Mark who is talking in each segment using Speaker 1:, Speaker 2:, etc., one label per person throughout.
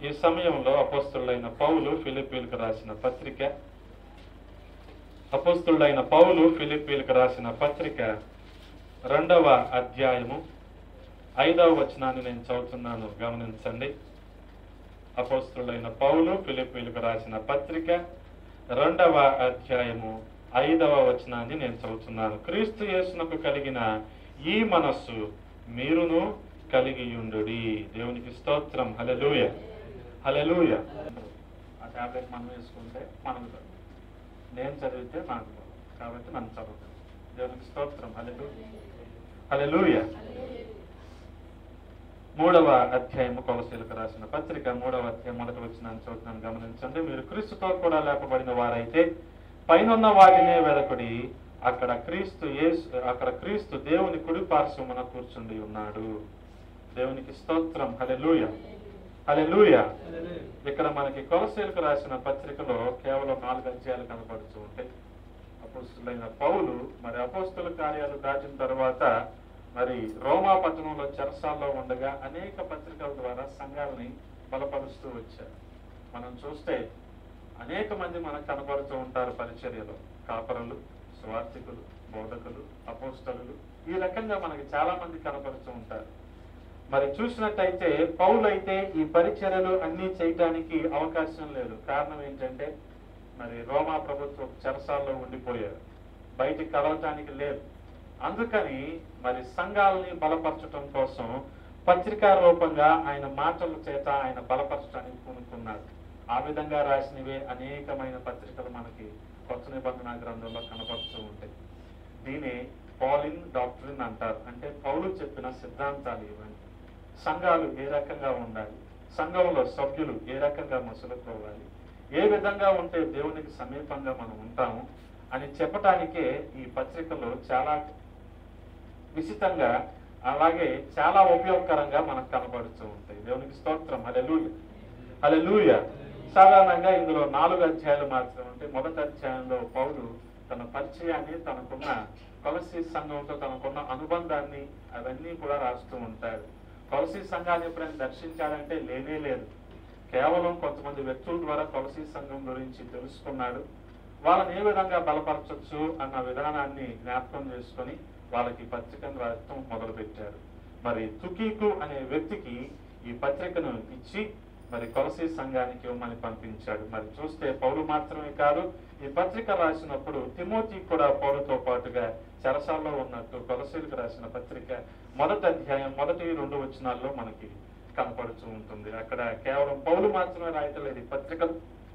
Speaker 1: ఈ సమయంలో అపోస్తుడైన పౌలు ఫిలిప్పీలకు రాసిన పత్రిక అపోస్తుడైన పౌలు ఫిలిప్పీలకు రాసిన పత్రిక రెండవ అధ్యాయము ఐదవ వచనాన్ని నేను చదువుతున్నాను గమనించండి అపోస్తుడైన పౌలు ఫిలిప్పీలకు రాసిన పత్రిక రెండవ అధ్యాయము ఐదవ వచనాన్ని నేను చదువుతున్నాను క్రీస్తు యేసునకు కలిగిన ఈ మనస్సు మీరును కలిగి ఉండుడి దేవునికి స్తోత్రం హలెలూయ హలెలూయ ఆ టాబ్లెట్ మనం వేసుకుంటే మనకు రాదు. నేను చదివితే నాకు రాదు. కాబట్టి నన్ను చదువుతాను దేవునికి స్తోత్రం హలెలూయ హలెలూయ మూడవ అధ్యాయము కొలసీలకు రాసిన పత్రిక మూడవ అధ్యాయం మొదటి వచ్చిన చదువుతున్నాను గమనించండి మీరు క్రీస్తుతో కూడా లేపబడిన వారైతే పైనున్న వాటినే వెదకుడి అక్కడ క్రీస్తు యేసు అక్కడ క్రీస్తు దేవుని కుడి పార్శ్వమున కూర్చుండి ఉన్నాడు దేవునికి స్తోత్రం హలెలూయ హలెలూయ ఇక్కడ మనకి కొలసీలకు రాసిన పత్రికలో కేవలం నాలుగు అధ్యాయాలు కనపడుతూ ఉంటాయి అపోస్తులైన పౌలు మరి అపోస్తుల కార్యాలు దాటిన తర్వాత మరి రోమా పట్టణంలో చెరసాల్లో ఉండగా అనేక పత్రికల ద్వారా సంఘాలని బలపరుస్తూ వచ్చారు మనం చూస్తే అనేక మంది మనకు కనపడుతూ ఉంటారు పరిచర్యలో కాపరులు స్వార్థికులు బోధకులు అపోస్తలు ఈ రకంగా మనకి చాలా మంది కనపడుతూ ఉంటారు మరి చూసినట్టయితే పౌలైతే ఈ పరిచర్యలు అన్నీ చేయటానికి అవకాశం లేదు కారణం ఏంటంటే మరి రోమా ప్రభుత్వం చెరసాల్లో ఉండిపోయారు బయటికి కలవటానికి లేదు అందుకని మరి సంఘాలని బలపరచడం కోసం పత్రికా రూపంగా ఆయన మాటల చేత ఆయన బలపరచడానికి పూనుకున్నాడు ఆ విధంగా రాసినవే అనేకమైన పత్రికలు మనకి కొత్త నిబంధన గ్రంథంలో కనపడుతూ ఉంటాయి దీని పాలిన్ డాక్టరిన్ అంటారు అంటే పౌలు చెప్పిన సిద్ధాంతాలు ఇవన్నీ సంఘాలు ఏ రకంగా ఉండాలి సంఘంలో సభ్యులు ఏ రకంగా మసులుకోవాలి ఏ విధంగా ఉంటే దేవునికి సమీపంగా మనం ఉంటాము అని చెప్పటానికే ఈ పత్రికలో చాలా విచితంగా అలాగే చాలా ఉపయోగకరంగా మనకు కనబడుతూ ఉంటాయి దేవునికి స్తోత్రం అలెలూయ అలెలూయ సాధారణంగా ఇందులో నాలుగు అధ్యాయాలు మాత్రమే ఉంటాయి మొదటి అధ్యాయంలో పౌలు తన పరిచయాన్ని తనకున్న కొలసి సంఘంతో తనకున్న అనుబంధాన్ని అవన్నీ కూడా రాస్తూ ఉంటాడు కొలసి సంఘాన్ని ఎప్పుడైనా దర్శించాడంటే లేనే లేదు కేవలం కొంతమంది వ్యక్తుల ద్వారా కొలసి సంఘం గురించి తెలుసుకున్నాడు వాళ్ళని ఏ విధంగా బలపరచొచ్చు అన్న విధానాన్ని జ్ఞాపకం చేసుకొని వాళ్ళకి పత్రికను రాయటం మొదలు పెట్టారు మరి తుకీకు అనే వ్యక్తికి ఈ పత్రికను ఇచ్చి మరి కొలసి సంఘానికి ఇవ్వమని పంపించాడు మరి చూస్తే పౌలు మాత్రమే కాదు ఈ పత్రిక రాసినప్పుడు తిమోతి కూడా పౌలుతో పాటుగా చెరసాల్లో ఉన్నట్టు కొలసీలకు రాసిన పత్రిక మొదటి అధ్యాయం మొదటి రెండు వచనాల్లో మనకి కనపడుతూ ఉంటుంది అక్కడ కేవలం పౌలు మాత్రమే రాయటం లేదు ఈ పత్రికలు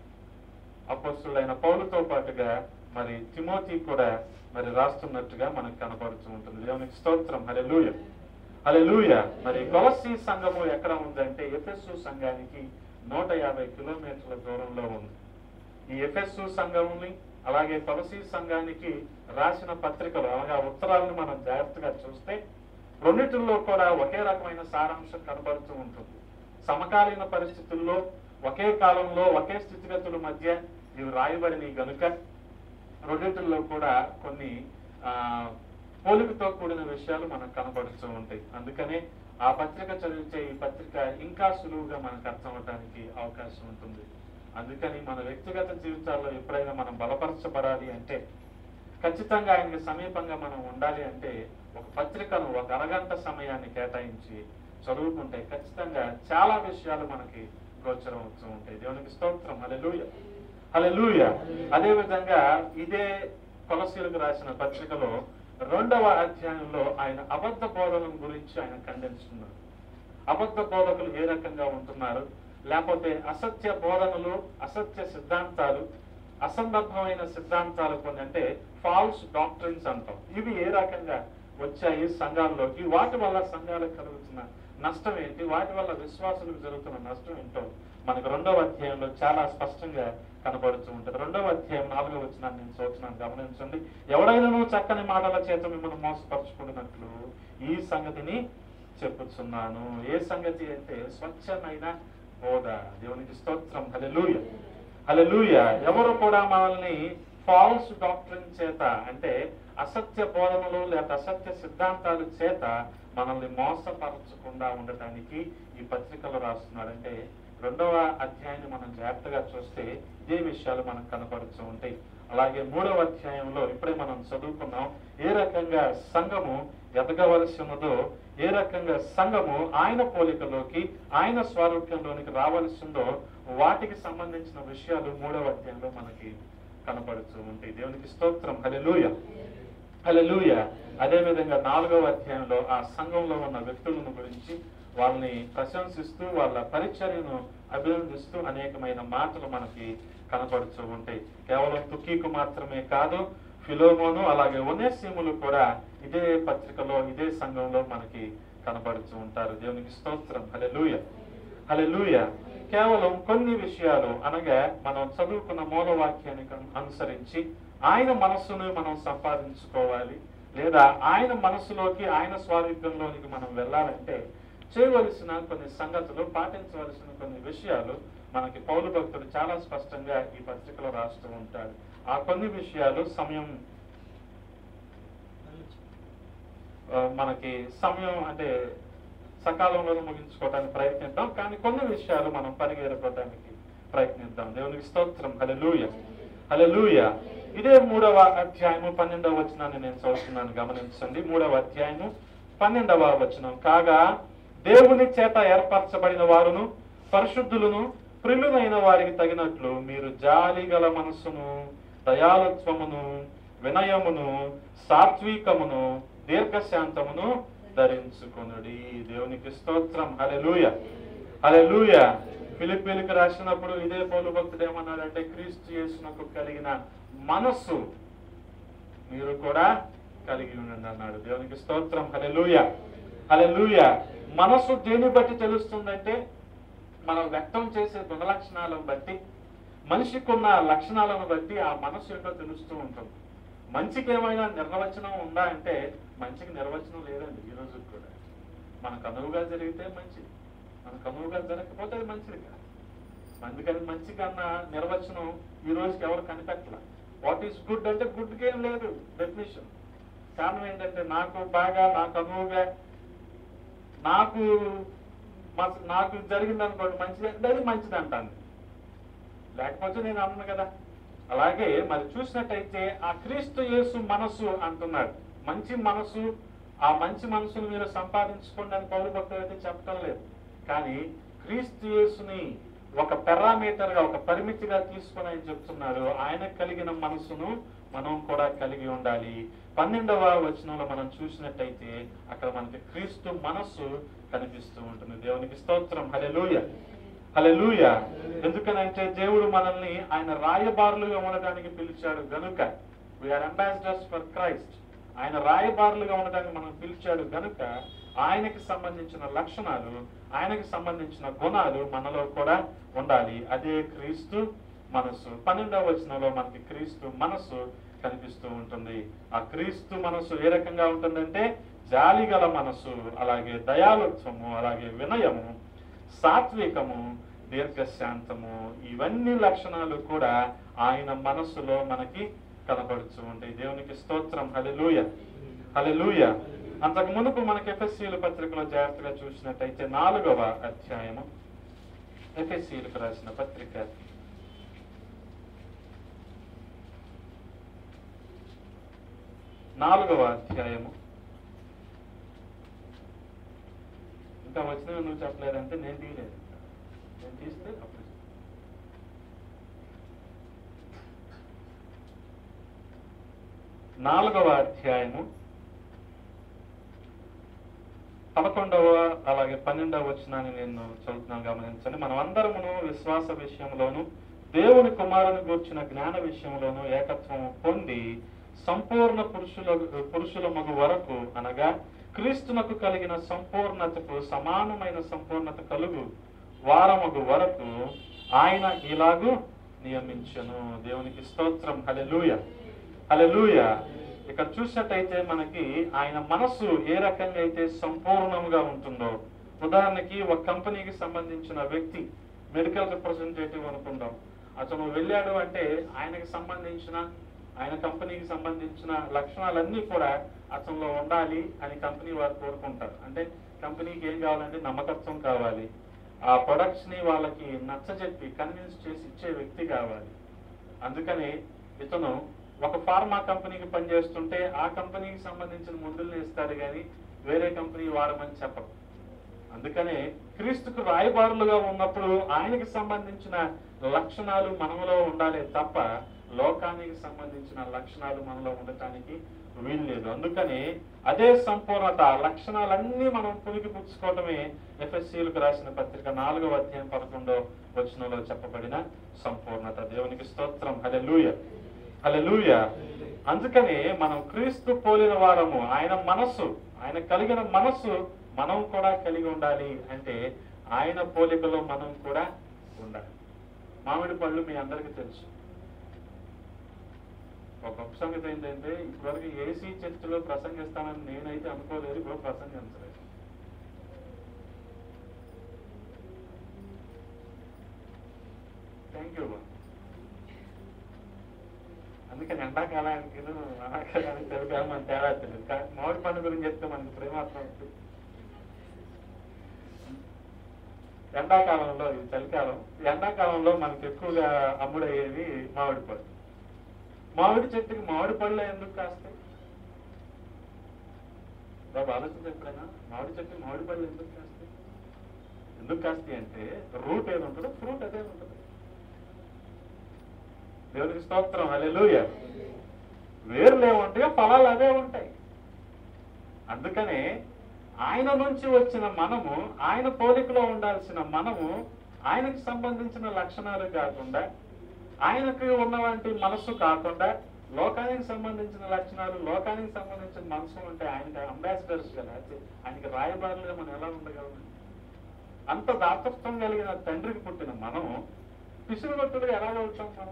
Speaker 1: అపోస్తులైన పౌలుతో పాటుగా మరి తిమోతి కూడా మరి రాస్తున్నట్టుగా మనకు కనపడుతూ ఉంటుంది దేవునికి స్తోత్రం హల్లెలూయా హల్లెలూయా మరి కొలసి సంఘము ఎక్కడ ఉందంటే ఎఫెస్సు సంఘానికి నూట యాభై కిలోమీటర్ల దూరంలో ఉంది ఈ ఎఫెస్సు సంఘంని అలాగే కొలసి సంఘానికి రాసిన పత్రికలు అనగా ఉత్తరాలను మనం జాగ్రత్తగా చూస్తే రెండిటిల్లో కూడా ఒకే రకమైన సారాంశం కనబడుతూ ఉంటుంది సమకాలీన పరిస్థితుల్లో ఒకే కాలంలో ఒకే స్థితిగతుల మధ్య ఇవి రాయబడినవి గనుక రెండింటిల్లో కూడా కొన్ని ఆ పోలికతో కూడిన విషయాలు మనకు కనబడుతూ ఉంటాయి అందుకనే ఆ పత్రిక చదివితే ఈ పత్రిక ఇంకా సులువుగా మనకు అర్థం అవడానికి అవకాశం ఉంటుంది అందుకని మన వ్యక్తిగత జీవితాల్లో ఎప్పుడైనా మనం బలపరచబడాలి అంటే ఖచ్చితంగా ఆయనకి సమీపంగా మనం ఉండాలి అంటే ఒక పత్రికను ఒక అరగంట సమయాన్ని కేటాయించి చదువుకుంటే ఖచ్చితంగా చాలా విషయాలు మనకి గోచరం అవుతూ ఉంటాయి దేవునికి స్తోత్రం హల్లెలూయ హల్లెలూయ అదే విధంగా ఇదే కొలసీలకు రాసిన పత్రికలో రెండవ అధ్యాయంలో ఆయన అబద్ధ బోధనల గురించి ఆయన ఖండిస్తున్నారు అబద్ధ బోధకులు ఏ రకంగా ఉంటున్నారు లేకపోతే అసత్య బోధనలు అసత్య సిద్ధాంతాలు అసందర్భమైన సిద్ధాంతాలు కొన్ని అంటే ఫాల్స్ డాక్టరీన్స్ అంటాం ఇవి ఏ రకంగా వచ్చాయి సంఘాల్లోకి వాటి వల్ల సంఘాలకు కలుగుతున్న నష్టం ఏంటి వాటి వల్ల విశ్వాసులకు జరుగుతున్న నష్టం ఏంటో మనకు రెండవ అధ్యాయంలో చాలా స్పష్టంగా కనబడుతూ ఉంటుంది రెండవ అధ్యాయం నాలుగవ వచ్చిన నేను చూస్తున్నాను గమనించండి ఎవడైనా చక్కని మాటల చేత మిమ్మల్ని మోసపరుచుకున్నట్లు ఈ సంగతిని చెప్పుచున్నాను ఏ సంగతి అంటే స్వచ్ఛమైన బోధ దేవునికి స్తోత్రం హల్లెలూయ హల్లెలూయ ఎవరు కూడా మనల్ని ఫాల్స్ డాక్టరీన్ చేత అంటే అసత్య బోధనలు లేదా అసత్య సిద్ధాంతాల చేత మనల్ని మోసపరచకుండా ఉండటానికి ఈ పత్రికలు రాస్తున్నాడు అంటే రెండవ అధ్యాయాన్ని మనం జాగ్రత్తగా చూస్తే ఇదే విషయాలు మనకు కనపడుతూ ఉంటాయి అలాగే మూడవ అధ్యాయంలో ఇప్పుడే మనం చదువుకున్నాం ఏ రకంగా సంఘము ఎదగవలసి ఉన్నదో ఏ రకంగా సంఘము ఆయన పోలికలోకి ఆయన స్వారూప్యంలోనికి రావలసిందో వాటికి సంబంధించిన విషయాలు మూడవ అధ్యాయంలో మనకి కనపడుతూ ఉంటాయి దేవునికి స్తోత్రం హల్లెలూయా హల్లెలూయ అదే విధంగా నాలుగవ అధ్యాయంలో ఆ సంఘంలో ఉన్న వ్యక్తులను గురించి వాళ్ళని ప్రశంసిస్తూ వాళ్ళ పరిచర్యను అభినందిస్తూ అనేకమైన మాటలు మనకి కనపడుతూ ఉంటాయి కేవలం తుకీకు మాత్రమే కాదు ఫిలోమోను అలాగే ఒనేసీములు కూడా ఇదే పత్రికలో ఇదే సంఘంలో మనకి కనపడుతూ ఉంటారు దేవునికి స్తోత్రం హల్లెలూయ హల్లెలూయ కేవలం కొన్ని విషయాలు అనగా మనం చదువుకున్న మూలవాక్యాన్ని కన్- అనుసరించి ఆయన మనస్సును మనం సంపాదించుకోవాలి లేదా ఆయన మనస్సులోకి ఆయన స్వారూప్యంలోనికి మనం వెళ్ళాలంటే చేయవలసిన కొన్ని సంగతులు పాటించవలసిన కొన్ని విషయాలు మనకి పౌరు భక్తుడు చాలా స్పష్టంగా ఈ పత్రికలో రాస్తూ ఉంటాడు ఆ కొన్ని విషయాలు సమయం ఆ, మనకి సమయం అంటే సకాలంలో ముగించుకోవడానికి ప్రయత్నిద్దాం కానీ కొన్ని విషయాలు మనం పరిగెరపడానికి ప్రయత్నిద్దాం దేవునికి స్తోత్రం హల్లెలూయ హల్లెలూయ ఇదే మూడవ అధ్యాయము పన్నెండవ వచనాన్ని నేను చదువుతున్నాను గమనించండి మూడవ అధ్యాయము పన్నెండవ వచనం కాగా దేవుని చేత ఏర్పరచబడిన వారును పరిశుద్ధులను ప్రియులైన వారికి తగినట్లు మీరు జాలి గల మనస్సును దయాలత్వమును వినయమును సాత్వికమును దీర్ఘశాంతమును ధరించుకొనుడి దేవునికి స్తోత్రం హల్లెలూయ హల్లెలూయ ఫిలిప్పీలకు రాసినప్పుడు ఇదే పౌలు భక్తుడు ఏమన్నాడంటే క్రీస్తు యేసునకు కలిగిన మనస్సు మీరు కూడా కలిగి ఉండండి అన్నాడు దేవునికి స్తోత్రం హల్లెలూయ హల్లెలూయ మనస్సు దేని బట్టి తెలుస్తుందంటే మనం వ్యక్తం చేసే గుణలక్షణాలను బట్టి మనిషికి ఉన్న లక్షణాలను బట్టి ఆ మనస్సు ఏంటో తెలుస్తూ ఉంటుంది మంచికి ఏమైనా నిర్వచనం ఉందా అంటే మంచికి నిర్వచనం లేదండి ఈ రోజు కూడా మనకు అనువుగా జరిగితే మంచిది మనకు అనువుగా జరగకపోతే అది మంచిది కాదు అందుకని మంచి కన్నా నిర్వచనం ఈ రోజుకి ఎవరు కనిపెట్టలే వాట్ ఈస్ గుడ్ అంటే గుడ్కి ఏం లేదు డెఫినేషన్ కారణం ఏంటంటే నాకు బాగా నాకు అనువుగా నాకు మ- నాకు జరిగింది అనుకోండి మంచిది అంటే అది మంచిది అంటాను లేకపోతే నేను అన్నాను కదా అలాగే మరి చూసినట్టయితే ఆ క్రీస్తు యేసు మనసు అంటున్నాడు మంచి మనసు ఆ మంచి మనసును మీరు సంపాదించుకోండి అని పౌరు భక్తులు అయితే చెప్పడం లేదు కానీ క్రీస్తు యేసుని ఒక పెరామీటర్ గా ఒక పరిమితిగా తీసుకొని ఆయన చెప్తున్నాడు ఆయన కలిగిన మనసును మనం కూడా కలిగి ఉండాలి పన్నెండవ వచనంలో మనం చూసినట్టయితే అక్కడ మనకి క్రీస్తు మనస్సు కనిపిస్తూ ఉంటుంది దేవునికి స్తోత్రం హల్లెలూయా హల్లెలూయ ఎందుకనంటే దేవుడు మనల్ని ఆయన రాయబారులుగా ఉండడానికి పిలిచాడు గనుక వీఆర్ అంబాసిడర్స్ ఫర్ క్రైస్ట్ ఆయన రాయబారులుగా ఉండడానికి మనం పిలిచాడు గనుక ఆయనకి సంబంధించిన లక్షణాలు ఆయనకి సంబంధించిన గుణాలు మనలో కూడా ఉండాలి అదే క్రీస్తు మనస్సు పన్నెండవ వచనంలో మనకి క్రీస్తు మనస్సు కనిపిస్తూ ఉంటుంది ఆ క్రీస్తు మనస్సు ఏ రకంగా ఉంటుందంటే జాలిగల మనస్సు అలాగే దయాలుత్వము అలాగే వినయము సాత్వికము దీర్ఘశాంతము ఇవన్నీ లక్షణాలు కూడా ఆయన మనస్సులో మనకి కనబడుతూ ఉంటాయి దేవునికి స్తోత్రం హల్లెలూయ హల్లెలూయ అంతకు మునుపు మనకి ఎఫ్ఎస్సీల పత్రికలో జాగ్రత్తగా చూసినట్టయితే నాలుగవ అధ్యాయము ఎఫ్ఎస్సీలకు రాసిన పత్రిక నాలుగవ అధ్యాయము ఇంకా వచ్చినవి నువ్వు చెప్పలేదంటే నేను తీయలేదు నేను తీస్తే అప్పుడు చెప్తా. నాలుగవ అధ్యాయము పదకొండవ అలాగే పన్నెండవ వచనాన్ని నేను చదువుతున్నాను గమనించండి మనం అందరమును విశ్వాస విషయంలోను దేవుని కుమారుని గూర్చిన జ్ఞాన విషయంలోను ఏకత్వం పొంది సంపూర్ణ పురుషుల పురుషుల మగు వరకు అనగా క్రీస్తునకు కలిగిన సంపూర్ణతకు సమానమైన సంపూర్ణత కలుగు వారమగు వరకు ఆయన ఇలాగు నియమించను దేవునికి స్తోత్రం హల్లెలూయ హల్లెలూయ ఇక్కడ చూసినట్టయితే మనకి ఆయన మనస్సు ఏ రకంగా అయితే సంపూర్ణంగా ఉంటుందో ఉదాహరణకి ఒక కంపెనీకి సంబంధించిన వ్యక్తి మెడికల్ రిప్రజెంటేటివ్ అనుకుందాం అతను వెళ్ళాడు అంటే ఆయనకి సంబంధించిన ఆయన కంపెనీకి సంబంధించిన లక్షణాలన్నీ కూడా అతనిలో ఉండాలి అని కంపెనీ వారు కోరుకుంటారు అంటే కంపెనీకి ఏం కావాలంటే నమ్మకత్వం కావాలి ఆ ప్రొడక్ట్స్ ని వాళ్ళకి నచ్చజెప్పి కన్విన్స్ చేసి ఇచ్చే వ్యక్తి కావాలి అందుకని ఇతను ఒక ఫార్మా కంపెనీకి పనిచేస్తుంటే ఆ కంపెనీకి సంబంధించిన మందుల్ని ఇస్తాడు కానీ వేరే కంపెనీ వాడమని చెప్పరు అందుకనే క్రీస్తుకు రాయబారులుగా ఉన్నప్పుడు ఆయనకి సంబంధించిన లక్షణాలు మనలో ఉండాలి తప్ప లోకానికి సంబంధించిన లక్షణాలు మనలో ఉండటానికి వీల్లేదు అందుకని అదే సంపూర్ణత ఆ లక్షణాలన్నీ మనం పులికి పుచ్చుకోవటమే ఎఫ్ఎస్సీలకు రాసిన పత్రిక నాలుగవ అధ్యాయం పదకొండో వచనంలో చెప్పబడిన సంపూర్ణత దేవునికి స్తోత్రం హలెలూయ హలెలూయ అందుకని మనం క్రీస్తు పోలిన వారము ఆయన మనస్సు ఆయన కలిగిన మనస్సు మనం కూడా కలిగి ఉండాలి అంటే ఆయన పోలికలో మనం కూడా ఉండాలి మామిడి పళ్ళు మీ అందరికీ తెలుసు ఒక గొప్ప సంగతి ఏంటంటే ఇప్పటివరకు ఏసీ చర్చిలో ప్రసంగిస్తానని నేనైతే అనుకోలేదు ఇప్పుడు ప్రసంగించలేదు థ్యాంక్ యూ అందుకని ఎండాకాలానికి వానాకాలానికి చలికాలం మన తేడా తెలియదు కానీ మామిడి పండు గురించి చెప్తే మనకి ప్రేమాత్మ ఉంటుంది ఎండాకాలంలో ఇది చలికాలం ఎండాకాలంలో మనకి ఎక్కువగా అమ్ముడయ్యేది మామిడి పళ్ళు మామిడి చెట్టుకి మామిడి పళ్ళు ఎందుకు కాస్తాయి బాబు ఆలోచించి ఎప్పుడైనా మామిడి చెట్టుకి మామిడి పళ్ళు ఎందుకు కాస్తాయి ఎందుకు కాస్తాయి అంటే రూట్ ఏది ఉంటుందో ఫ్రూట్ అదే ఉంటుంది దేవునికి స్తోత్రం అలెలుయ వేర్లు ఏముంటాయో ఫలాలు అవే ఉంటాయి అందుకనే ఆయన నుంచి వచ్చిన మనము ఆయన పోలికలో ఉండాల్సిన మనము ఆయనకు సంబంధించిన లక్షణాలు కాకుండా ఆయనకు ఉన్నవంటి మనస్సు కాకుండా లోకానికి సంబంధించిన లక్షణాలు లోకానికి సంబంధించిన మనసు ఉంటే ఆయనకి అంబాసిడర్స్ కదా ఆయనకి రాయబారులుగా మనం ఎలా ఉండగలం అంత దాతృత్వం కలిగిన తండ్రికి పుట్టిన మనము పిసురుగొట్టుడు ఎలా అవుతాం మనం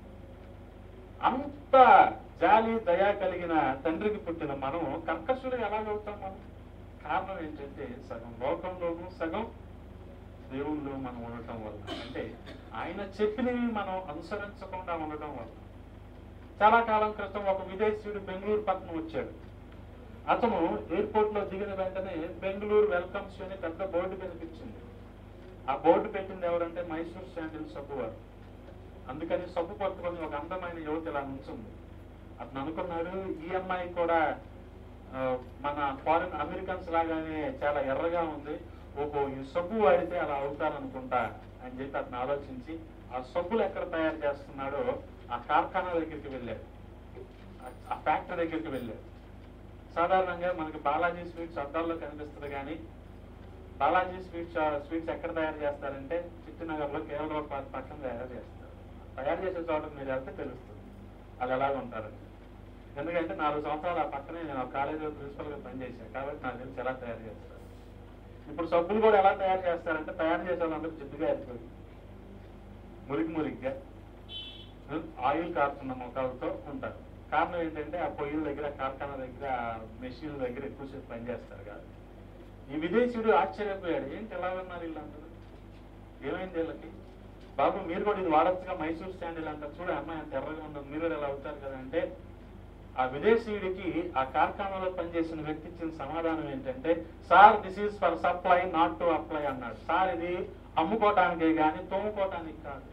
Speaker 1: అంత జాలి దయా కలిగిన తండ్రికి పుట్టిన మనము కర్కశుడు ఎలాగవుతాం మనం కారణం ఏంటంటే సగం లోకంలోనూ సగం దేవుళ్ళు మనం ఉండటం వల్ల అంటే ఆయన చెప్పినవి మనం అనుసరించకుండా ఉండటం వల్ల చాలా కాలం క్రితం ఒక విదేశీయుడు బెంగళూరు పక్కన వచ్చాడు అతను ఎయిర్పోర్ట్ లో దిగిన వెంటనే బెంగళూరు వెల్కమ్స్ అని పెద్ద బోర్డు కనిపించింది ఆ బోర్డు పెట్టింది ఎవరంటే మైసూర్ శాండిల్ సబ్బు వారు అందుకని సబ్బు పట్టుకొని ఒక అందమైన యువతి ఇలా నుంచుంది అతను అనుకున్నాడు ఈ అమ్మాయి కూడా ఆ, మన ఫారిన్ అమెరికన్స్ లాగానే చాలా ఎర్రగా ఉంది ఓహో ఈ సబ్బు వాడితే అలా అవుతారనుకుంటా అని చెప్పి అతను ఆలోచించి ఆ సబ్బులు ఎక్కడ తయారు చేస్తున్నాడో ఆ కార్ఖానా దగ్గరికి వెళ్ళాడు ఆ- ఆ ఫ్యాక్టరీ దగ్గరికి వెళ్ళాడు సాధారణంగా మనకి బాలాజీ స్వీట్స్ అద్దాల్లో కనిపిస్తుంది కానీ బాలాజీ స్వీట్స్ స్వీట్స్ ఎక్కడ తయారు చేస్తారంటే చిట్టినగర్లో కేవలం ఒక ప- పక్కన తయారు చేస్తారు తయారు చేసే చోట మీరు వెళ్తే తెలుస్తుంది అది ఎలాగ ఉంటారని ఎందుకంటే నాలుగు సంవత్సరాలు ఆ పక్కనే నేను ఆ కాలేజీలో ప్రిన్సిపల్గా పనిచేశాను కాబట్టి నాకు తెలిసి ఎలా తయారు చేస్తారు ఇప్పుడు సబ్బులు కూడా ఎలా తయారు చేస్తారంటే తయారు చేసే వాళ్ళందరూ జిడ్డుగా అయిపోయి మురికి మురికిగా ఆయిల్ కారుతున్న ముఖాలతో ఉంటారు కారణం ఏంటంటే ఆ పొయ్యిల దగ్గర కార్ఖానా దగ్గర మెషిన్ల దగ్గర ఎక్కువసేపు పనిచేస్తారు కాదు ఈ విదేశీయుడు ఆశ్చర్యపోయాడు ఏంటి ఎలా ఉన్నారు వీళ్ళందరూ ఏమైంది వీళ్ళకి బాబు మీరు కూడా ఇది వాడచ్చుగా మైసూర్ స్టాండిల్ అంటారు చూడ అమ్మాయి అంత ఎర్రగా ఉండదు మీరు కూడా ఎలా అవుతారు కదా అంటే ఆ విదేశీయుడికి ఆ కార్ఖానాలో పనిచేసిన వ్యక్తి ఇచ్చిన సమాధానం ఏంటంటే sir this is for supply not to apply అన్నాడు సార్ ఇది అమ్ముకోవటానికే కానీ తోముకోవటానికి కాదు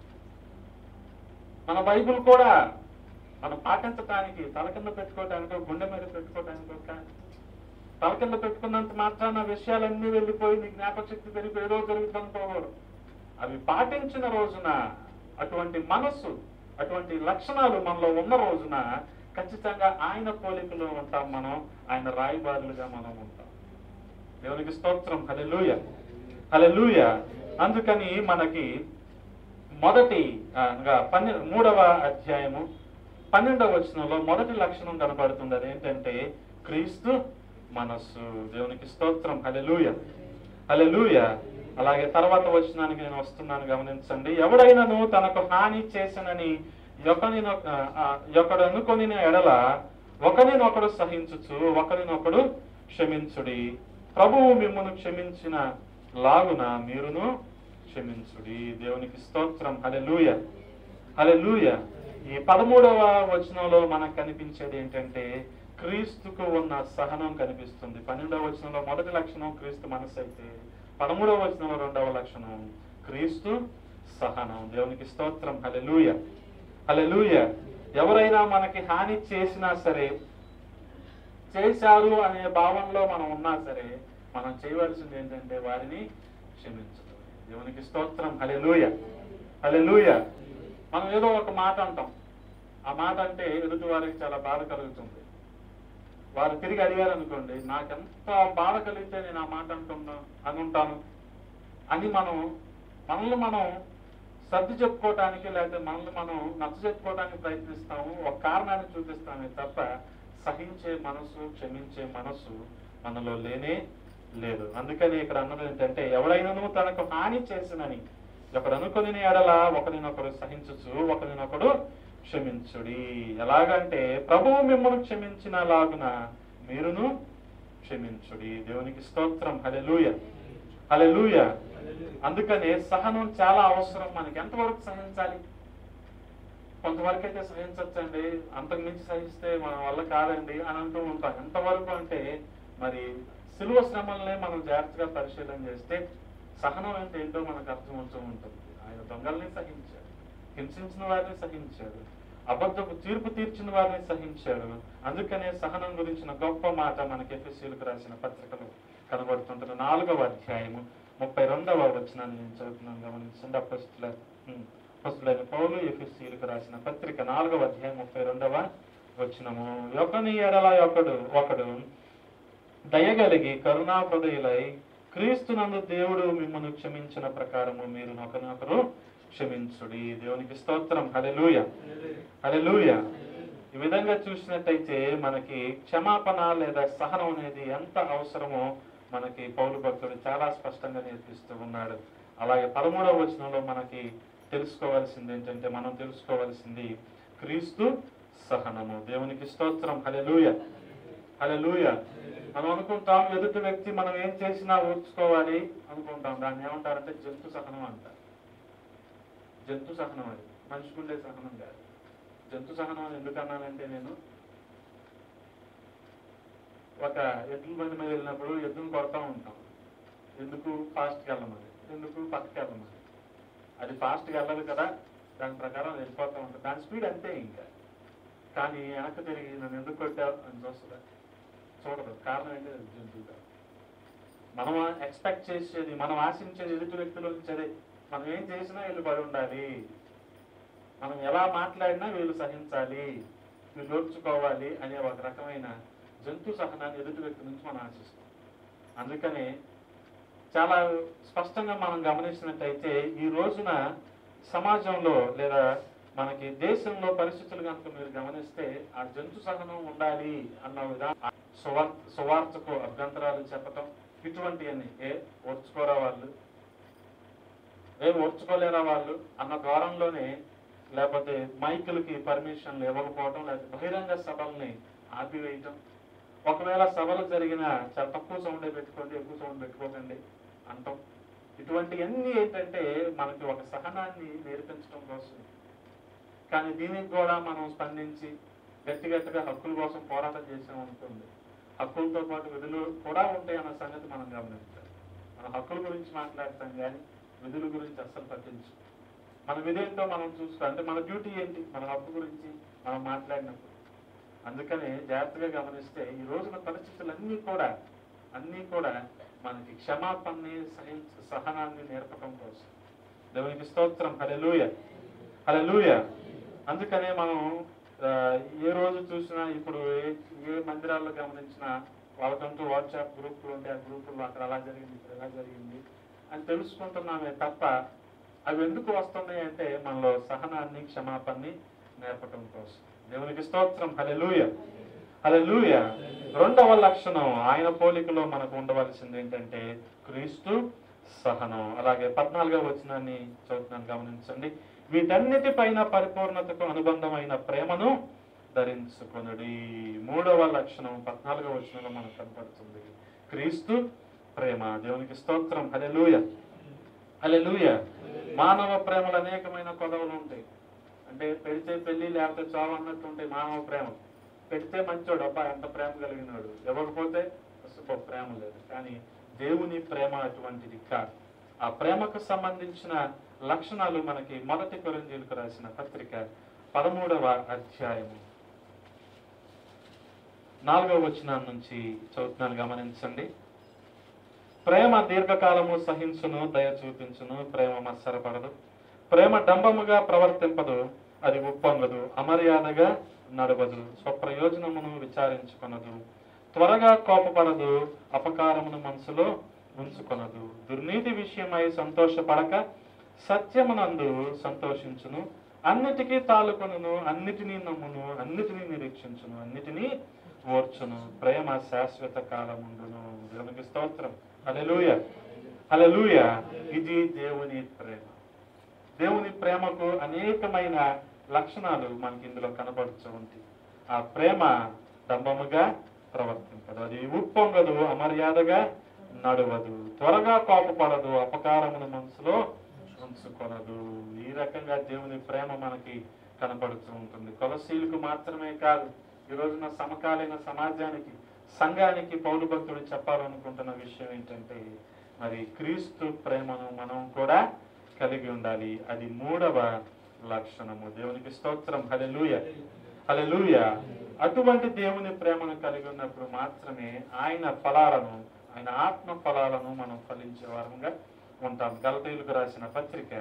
Speaker 1: మన బైబిల్ కూడా మనం పాటించటానికి తల కింద పెట్టుకోవటానికో గుండె మీద పెట్టుకోవటానికో కాదు తల కింద పెట్టుకున్నంత మాత్రాన విషయాలన్నీ వెళ్ళిపోయి నీ జ్ఞాపకశక్తి పెరిగి ఏదో జరుగుతుంది అనుకోకూడదు అవి పాటించిన రోజున అటువంటి మనస్సు అటువంటి లక్షణాలు మనలో ఉన్న రోజున ఖచ్చితంగా ఆయన పోలికలో ఉంటాం మనం ఆయన రాయబారులుగా మనం ఉంటాం దేవునికి స్తోత్రం హలెలూయ హలెలూయ అందుకని మనకి మొదటి ఆ, అనగా పన్నె మూడవ అధ్యాయము పన్నెండవ వచనంలో మొదటి లక్షణం కనబడుతుంది అదేంటంటే క్రీస్తు మనస్సు దేవునికి స్తోత్రం హలెలూయ హలెలూయ అలాగే తర్వాత వచనానికి నేను వస్తున్నాను గమనించండి ఎవడైనాను తనకు హాని చేసినని ఒకరినొక ఒకడు అనుకొని ఎడల ఒకరినొకడు సహించుచు ఒకరినొకడు క్షమించుడి ప్రభువు మిమ్మల్ని క్షమించిన లాగున మీరును క్షమించుడి దేవునికి స్తోత్రం హలెలూయ హలెలూయ ఈ పదమూడవ వచనంలో మనకు కనిపించేది ఏంటంటే క్రీస్తుకు ఉన్న సహనం కనిపిస్తుంది పన్నెండవ వచనంలో మొదటి లక్షణం క్రీస్తు మనసు అయితే పదమూడవ వచనంలో రెండవ లక్షణం క్రీస్తు సహనం దేవునికి స్తోత్రం హలెలూయ హలెలూయ ఎవరైనా మనకి హాని చేసినా సరే చేశారు అనే భావంలో మనం ఉన్నా సరే మనం చేయవలసింది ఏంటంటే వారిని క్షమించడం దేవునికి స్తోత్రం హలెలూయ హలెలూయ మనం ఏదో ఒక మాట అంటాం ఆ మాట అంటే ఎదుటి వారికి చాలా బాధ కలుగుతుంది వారు తిరిగి అడిగారు అనుకోండి నాకెంత బాధ కలిగితే నేను ఆ మాట అంటున్నా అనుంటాను అని మనం మనల్ని మనం సర్ది చెప్పుకోవటానికి లేకపోతే మనల్ని మనం నచ్చ చెప్పుకోవడానికి ప్రయత్నిస్తాము ఒక కారణాన్ని చూపిస్తామే తప్ప సహించే మనసు క్షమించే మనసు మనలో లేనే లేదు అందుకని ఇక్కడ అన్నది ఏంటంటే ఎవడైనాను తనకు హాని చేసినని ఒకడు అనుకుని ఎడల ఒకరినొకరు సహించచ్చు ఒకరినొకడు క్షమించుడి ఎలాగంటే ప్రభువు మిమ్మల్ని క్షమించిన లాగున మీరును క్షమించుడి దేవునికి స్తోత్రం హలెలూయ హలెలూయ అందుకనే సహనం చాలా అవసరం మనకి ఎంతవరకు సహించాలి కొంతవరకు అయితే సహించవచ్చండి అంతకు మించి సహిస్తే మన వల్ల కాదండి అని అంటూ ఉంటాం ఎంతవరకు అంటే మరి సిలువ శ్రమల్నే మనం జాగ్రత్తగా పరిశీలన చేస్తే సహనం అంటే ఏంటో మనకు అర్థమవుతూ ఉంటుంది ఆయన దొంగల్ని సహించాడు హింసించిన వారిని సహించాడు అబద్ధపు తీర్పు తీర్చిన వారిని సహించాడు అందుకనే సహనం గురించిన గొప్ప మాట మనకి ఎఫ్ఎస్సీలకు రాసిన పత్రికలు కనబడుతుంటుంది నాలుగవ అధ్యాయము ముప్పై రెండవ వచనాన్ని నేను చదువుతున్నాను గమనించండి అపస్తుల అపస్తులైన పౌలు ఎఫ్ఎస్సీలకు రాసిన పత్రిక నాలుగవ అధ్యాయం ముప్పై రెండవ వచనము ఒకని ఎడల ఒకడు ఒకడు దయగలిగి కరుణా హృదయులై క్రీస్తునందు దేవుడు మిమ్మల్ని క్షమించిన ప్రకారము మీరు ఒకరినొకరు క్షమించుడి దేవునికి స్తోత్రం హలెలూయ హలెలూయ ఈ విధంగా చూసినట్టయితే మనకి క్షమాపణ లేదా సహనం అనేది ఎంత అవసరమో మనకి పౌలు భక్తుడు చాలా స్పష్టంగా నేర్పిస్తూ ఉన్నాడు అలాగే పదమూడవ వచనంలో మనకి తెలుసుకోవాల్సింది ఏంటంటే మనం తెలుసుకోవాల్సింది క్రీస్తు సహనము దేవునికి స్తోత్రం హలెలూయ హలెలూయ మనం అనుకుంటాం ఎదుటి వ్యక్తి మనం ఏం చేసినా ఓర్చుకోవాలి అనుకుంటాం దాన్ని ఏమంటారంటే జంతు సహనం అంటారు జంతు సహనం అది మనిషికి ఉండే సహనం కాదు జంతు సహనం అని ఎందుకు అన్నానంటే నేను ఒక ఎద్దుల బండి మీద వెళ్ళినప్పుడు ఎద్దును కొడతా ఉంటాం ఎందుకు ఫాస్ట్కి వెళ్ళమని ఎందుకు పక్కకి వెళ్ళమని అది ఫాస్ట్గా వెళ్ళదు కదా దాని ప్రకారం వెళ్ళిపోతూ ఉంటుంది దాని స్పీడ్ అంతే ఇంకా కానీ వెనక్కి తిరిగి నన్ను ఎందుకు కొట్టావు అని చూస్తుందా చూడదు కారణం ఏంటి అది జంతువు కాదు మనం ఎక్స్పెక్ట్ చేసేది మనం ఆశించేది ఎదుటి వ్యక్తుల నుంచి అదే మనం ఏం చేసినా వీళ్ళు పడి ఉండాలి మనం ఎలా మాట్లాడినా వీళ్ళు సహించాలి వీళ్ళు ఓర్చుకోవాలి అనే ఒక రకమైన జంతు సహనాన్ని ఎదుటి వ్యక్తి నుంచి మనం ఆశిస్తాం అందుకని చాలా స్పష్టంగా మనం గమనించినట్టయితే ఈ రోజున సమాజంలో లేదా మనకి దేశంలో పరిస్థితులు కనుక మీరు గమనిస్తే ఆ జంతు సహనం ఉండాలి అన్న విధానం సువార్ సువార్తకు అభ్యంతరాలు చెప్పటం ఇటువంటివన్నీ ఏ ఓర్చుకోరా వాళ్ళు ఏం ఓర్చుకోలేరా వాళ్ళు అన్న ద్వారంలోనే లేకపోతే మైకులకి పర్మిషన్లు ఇవ్వకపోవటం లేకపోతే బహిరంగ సభల్ని ఆపివేయటం ఒకవేళ సభలు జరిగిన చాలా తక్కువ సౌండే పెట్టుకోండి ఎక్కువ సౌండ్ పెట్టుకోకండి అంటాం ఇటువంటివన్నీ ఏంటంటే మనకి ఒక సహనాన్ని నేర్పించడం కోసం కానీ దీనికి కూడా మనం స్పందించి గట్టి గట్టిగా హక్కుల కోసం పోరాటం చేసాం అనుకోండి హక్కులతో పాటు విధులు కూడా ఉంటాయి అన్న సంగతి మనం గమనించాలి మన హక్కుల గురించి మాట్లాడతాం కానీ విధుల గురించి అస్సలు పట్టించు మన విధేంటో మనం చూసుకో అంటే మన డ్యూటీ ఏంటి మన హక్కు గురించి మనం మాట్లాడినప్పుడు అందుకని జాగ్రత్తగా గమనిస్తే ఈ రోజున పరిస్థితులన్నీ కూడా అన్నీ కూడా మనకి క్షమాపణని సహించ సహనాన్ని నేర్పడం కోసం దేవునికి స్తోత్రం హలెలూయ హలెలూయ అందుకనే మనం ఆ, ఏ రోజు చూసినా ఇప్పుడు ఏ ఏ మందిరాల్లో గమనించినా వాళ్ళకంటూ వాట్సాప్ గ్రూపులు ఉంటే ఆ గ్రూపుల్లో అక్కడ అలా జరిగింది ఇక్కడ ఎలా జరిగింది అని తెలుసుకుంటున్నామే తప్ప అవి ఎందుకు వస్తున్నాయి అంటే మనలో సహనాన్ని క్షమాపణని నేర్పటం కోసం దేవునికి స్తోత్రం హలెలూయ హలెలూయ రెండవ లక్షణం ఆయన పోలికలో మనకు ఉండవలసింది ఏంటంటే క్రీస్తు సహనం అలాగే పద్నాలుగవ వచనాన్ని చదువుతున్నాను గమనించండి వీటన్నిటిపైన పరిపూర్ణతకు అనుబంధమైన ప్రేమను ధరించుకొనుడి మూడవ లక్షణం పద్నాలుగవ వచనంలో మనకు కనపడుతుంది క్రీస్తు ప్రేమ దేవునికి స్తోత్రం హలెలూయ హలెలూయ మానవ ప్రేమలు అనేకమైన కొదవలు ఉంటాయి అంటే పెడితే పెళ్లి లేకపోతే చావు అన్నట్టు ఉంటాయి మానవ ప్రేమ పెడితే మంచోడు అబ్బా ఎంత ప్రేమ కలిగినాడు ఇవ్వకపోతే అసలు ప్రేమ లేదు కానీ దేవుని ప్రేమ అటువంటిది కాదు ఆ ప్రేమకు సంబంధించిన లక్షణాలు మనకి మొదటి కొరిందీలకు రాసిన పత్రిక పదమూడవ అధ్యాయము నాలుగవ వచనం నుంచి చదువుతున్నాను గమనించండి ప్రేమ దీర్ఘకాలము సహించును దయ చూపించును ప్రేమ మత్సరపడదు ప్రేమ డంబముగా ప్రవర్తింపదు అది ఉప్పొంగదు అమర్యాదగా నడవదు స్వప్రయోజనమును విచారించుకొనదు త్వరగా కోపపడదు అపకారమును మనసులో ఉంచుకొనదు దుర్నీతి విషయమై సంతోషపడక సత్యమునందు సంతోషించును అన్నిటికీ తాలుకొనును అన్నిటినీ నమ్మును అన్నిటినీ నిరీక్షించును అన్నిటినీ ఓర్చును ప్రేమ శాశ్వత కాలముండును దేవునికి స్తోత్రం హల్లెలూయ హల్లెలూయ ఇది దేవుని ప్రేమ దేవుని ప్రేమకు అనేకమైన లక్షణాలు మనకి ఇందులో కనబడుతూ ఉంటాయి ఆ ప్రేమ డంబముగా ప్రవర్తింపదు అది ఉప్పొంగదు అమర్యాదగా నడవదు త్వరగా కోపపడదు అపకారమును మనసులో ఉంచుకొనదు ఈ రకంగా దేవుని ప్రేమ మనకి కనపడుతూ ఉంటుంది కొలసీలకు మాత్రమే కాదు ఈ రోజున సమకాలీన సమాజానికి సంఘానికి పౌరు భక్తుడు చెప్పాలనుకుంటున్న విషయం ఏంటంటే మరి క్రీస్తు ప్రేమను మనం కూడా కలిగి ఉండాలి అది మూడవ లక్షణము దేవునికి స్తోత్రం హలెలూయ హలెలూయ అటువంటి దేవుని ప్రేమను కలిగి ఉన్నప్పుడు మాత్రమే ఆయన ఫలాలను ఆయన ఆత్మ ఫలాలను మనం ఫలించే వారంగా ఉంటాం గలతీయులకు రాసిన పత్రిక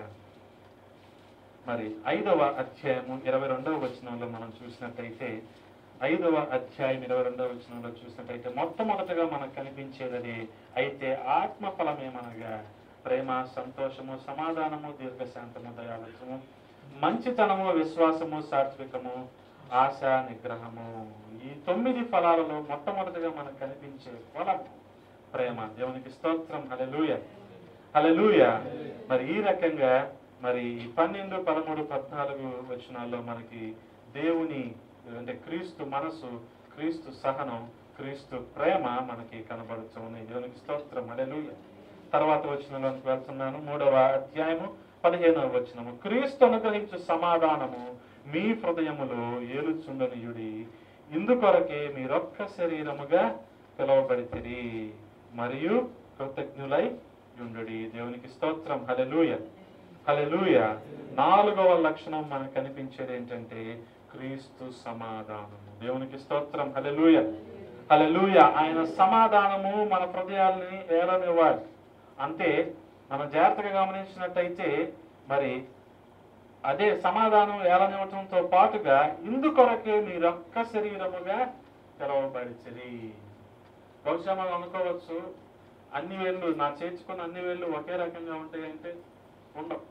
Speaker 1: మరి ఐదవ అధ్యాయము ఇరవై రెండవ వచనంలో మనం చూసినట్టయితే ఐదవ అధ్యాయం ఇరవై రెండవ వచనంలో చూసినట్టయితే మొట్టమొదటగా మనకు కనిపించేది అది అయితే ఆత్మ ఫలమేమనగా ప్రేమ సంతోషము సమాధానము దీర్ఘశాంతము దయాలత్వము మంచితనము విశ్వాసము సాత్వికము ఆశ నిగ్రహము ఈ తొమ్మిది ఫలాలలో మొట్టమొదటిగా మనకు కనిపించే ఫలం ప్రేమ దేవునికి స్తోత్రం హలెలూయ హలెలూయ మరి ఈ రకంగా మరి ఈ పన్నెండు పదమూడు పద్నాలుగు వచనాల్లో మనకి దేవుని అంటే క్రీస్తు మనసు క్రీస్తు సహనం క్రీస్తు ప్రేమ మనకి కనబడుతుంది దేవునికి స్తోత్రం హలెలూయ తర్వాత వచనంలోకి వెళ్తున్నాను మూడవ అధ్యాయము పదిహేనవ వచనము క్రీస్తు అనుగ్రహించు సమాధానము మీ హృదయములో ఏలుచుండనియుడి ఇందుకొరకే మీరొక్క శరీరముగా పిలువబడితిరి మరియు కృతజ్ఞులై యుండుడి దేవునికి స్తోత్రం హలెలూయ హలెలూయ నాలుగవ లక్షణం మనకు కనిపించేది ఏంటంటే క్రీస్తు సమాధానము దేవునికి స్తోత్రం హలెలూయ హలెలూయ ఆయన సమాధానము మన హృదయాల్ని ఏలనివ్వాలి అంటే మనం జాగ్రత్తగా గమనించినట్టయితే మరి అదే సమాధానం ఏలనివ్వటంతో పాటుగా ఇందుకొరకే మీరొక్క శరీరముగా పిలవబడిచిరి బహుశా మనం అనుకోవచ్చు అన్ని వేళ్ళు నా చేర్చుకున్న అన్ని వేళ్ళు ఒకే రకంగా ఉంటాయంటే ఉండవు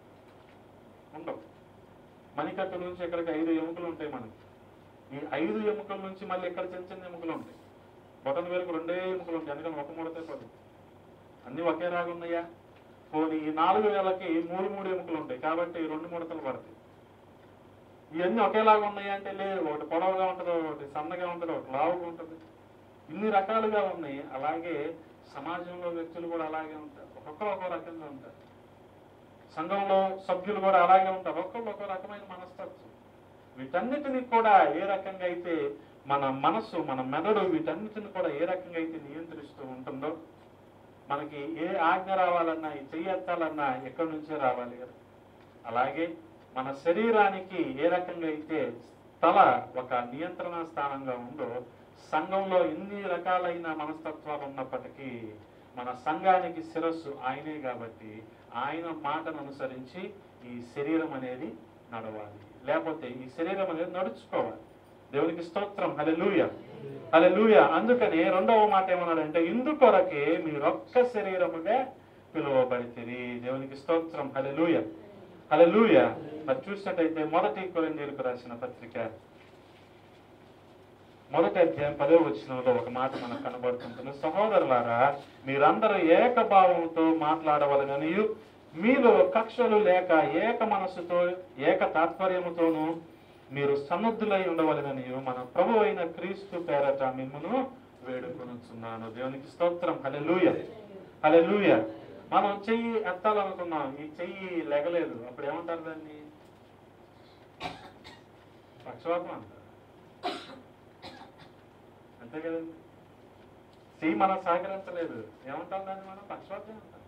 Speaker 1: ఉండవు మణికట్టు నుంచి ఇక్కడికి ఐదు ఎముకలు ఉంటాయి మనకి ఈ ఐదు ఎముకల నుంచి మళ్ళీ ఇక్కడ చిన్న చిన్న ఎముకలు ఉంటాయి బొటన్ వేలకు రెండే ఎముకలు ఉంటాయి అందుకని ఒక ముడతే పది అన్ని ఒకే రాగా ఉన్నాయా పోనీ ఈ నాలుగు వేలకి మూడు మూడు ఎముకలు ఉంటాయి కాబట్టి రెండు ముడతలు పడతాయి ఇవన్నీ ఒకేలాగా ఉన్నాయా అంటే లేదు ఒకటి పొడవుగా ఉంటుంది ఒకటి సన్నగా ఉంటుంది ఒకటి లావుగా ఉంటుంది ఇన్ని రకాలుగా ఉన్నాయి అలాగే సమాజంలో వ్యక్తులు కూడా అలాగే ఉంటారు ఒక్కొక్కరు ఒక్కో రకంగా ఉంటారు సంఘంలో సభ్యులు కూడా అలాగే ఉంటారు ఒక్కొక్కరు ఒక రకమైన మనస్తత్వం వీటన్నిటిని కూడా ఏ రకంగా అయితే మన మనసు మన మెదడు వీటన్నిటిని కూడా ఏ రకంగా అయితే నియంత్రిస్తూ ఉంటుందో మనకి ఏ ఆజ్ఞ రావాలన్నా ఈ చెయ్యి ఎత్తాలన్నా ఎక్కడి నుంచే రావాలి కదా అలాగే మన శరీరానికి ఏ రకంగా అయితే తల ఒక నియంత్రణ స్థానంగా ఉందో సంఘంలో ఎన్ని రకాలైన మనస్తత్వాలు ఉన్నప్పటికీ మన సంఘానికి శిరస్సు ఆయనే కాబట్టి ఆయన మాటను అనుసరించి ఈ శరీరం అనేది నడవాలి లేకపోతే ఈ శరీరం అనేది నడుచుకోవాలి దేవునికి స్తోత్రం హలెలూయ హలెలూయ అందుకని రెండవ మాట ఏమన్నాడంటే ఇందుకొరకే మీరొక్క శరీరముగా పిలువబడితిరి దేవునికి స్తోత్రం హలెలూయ హలెలూయ మరి చూసినట్టయితే మొదటి కొరిందీలకు రాసిన పత్రిక మొదటి అధ్యాయం పదో వచనంలో ఒక మాట మనకు కనబడుతుంటుంది సహోదరులారా మీరందరూ ఏకభావంతో మాట్లాడవలనని మీలో కక్షలు లేక ఏక మనస్సుతో ఏక తాత్పర్యముతోనూ మీరు సన్నద్ధులై ఉండవలనని మన ప్రభు అయిన క్రీస్తు పేరట మిమ్మను వేడుకొనుచున్నాను దేవునికి స్తోత్రం హలెలూయ హలెలూయ మనం చెయ్యి ఎత్తాలనుకున్నాం ఈ చెయ్యి లెగలేదు అప్పుడు ఏమంటారు దాన్ని పక్షవాతం అంటారు అంతే కదండి సి మనం సహకరించలేదు ఏమంటాం దాన్ని మనం పక్షవాతం అంటాం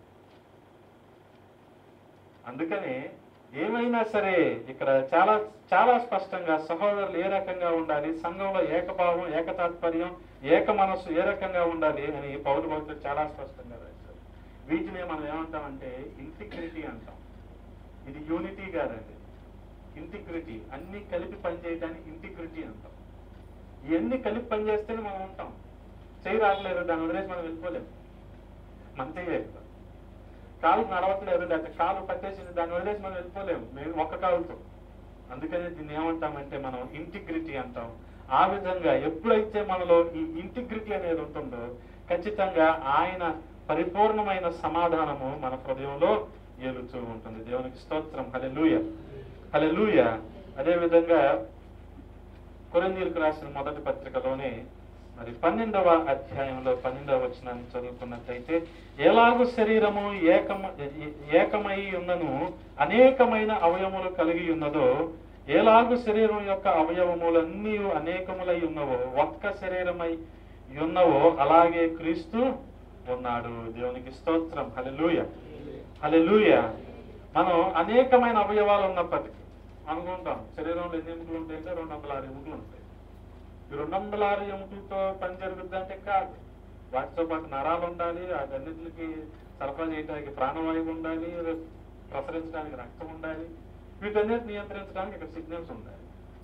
Speaker 1: అందుకని ఏమైనా సరే ఇక్కడ చాలా చాలా స్పష్టంగా సహోదరులు ఏ రకంగా ఉండాలి సంఘంలో ఏకభావం ఏకతాత్పర్యం ఏక మనస్సు ఏ రకంగా ఉండాలి అని పౌరు భక్తులు చాలా స్పష్టంగా రాశారు వీటిని మనం ఏమంటామంటే ఇంటిగ్రిటీ అంటాం ఇది యూనిటీ కాదండి ఇంటిగ్రిటీ అన్ని కలిపి పనిచేయడానికి ఇంటిగ్రిటీ అంటాం ఇవన్నీ కలిపి పనిచేస్తేనే మనం ఉంటాం చేయి రావట్లేదు దాన్ని వదిలేసి మనం వెళ్ళిపోలేము మంతే కదా కాలు నడవట్లేదు లేకపోతే కాలు పట్టేసింది దాన్ని వదిలేసి మనం వెళ్ళిపోలేము మేము ఒక్క కాలుతో అందుకని దీన్ని ఏమంటామంటే మనం ఇంటిగ్రిటీ అంటాం ఆ విధంగా ఎప్పుడైతే మనలో ఈ ఇంటిగ్రిటీ అనేది ఉంటుందో ఖచ్చితంగా ఆయన పరిపూర్ణమైన సమాధానము మన హృదయంలో ఏలుతూ ఉంటుంది దేవునికి స్తోత్రం హలెలూయ హలెలూయ అదే విధంగా కొరందీలకు రాసిన మొదటి పత్రికలోనే మరి పన్నెండవ అధ్యాయంలో పన్నెండవ వచనాన్ని చదువుకున్నట్లయితే ఎలాగూ శరీరము ఏకమ ఏకమై ఉన్నను అనేకమైన అవయములు కలిగి ఉన్నదో ఎలాగు శరీరం యొక్క అవయవములన్నీ అనేకములై ఉన్నవో ఒక్క శరీరమై ఉన్నవో అలాగే క్రీస్తు ఉన్నాడు దేవునికి స్తోత్రం హలెలూయ హలెలూయ మనం అనేకమైన అవయవాలు ఉన్నప్పటికీ అనుకుంటాం శరీరంలో ఎన్ని ఎముకలు ఉంటాయంటే రెండు వందల ఆరు ఎముకలు ఉంటాయి ఈ రెండు వందల ఆరు ఎముకలతో పని జరుగుద్ది అంటే కాదు వాటితో పాటు నరాలు ఉండాలి అన్నింటికి సరఫరా చేయడానికి ప్రాణవాయువు ఉండాలి ప్రసరించడానికి రక్తం ఉండాలి వీటన్నిటి నియంత్రించడానికి ఇక్కడ సిగ్నల్స్ ఉండాలి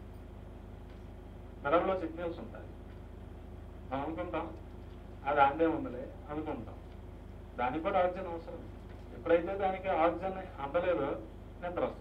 Speaker 1: నరంలో సిగ్నల్స్ ఉంటాయి మనం అనుకుంటాం అది అందే ఉందలే అనుకుంటాం దానికి కూడా ఆక్సిజన్ అవసరం ఎప్పుడైతే దానికి ఆక్సిజన్ అందలేదో నిద్ర వస్తుంది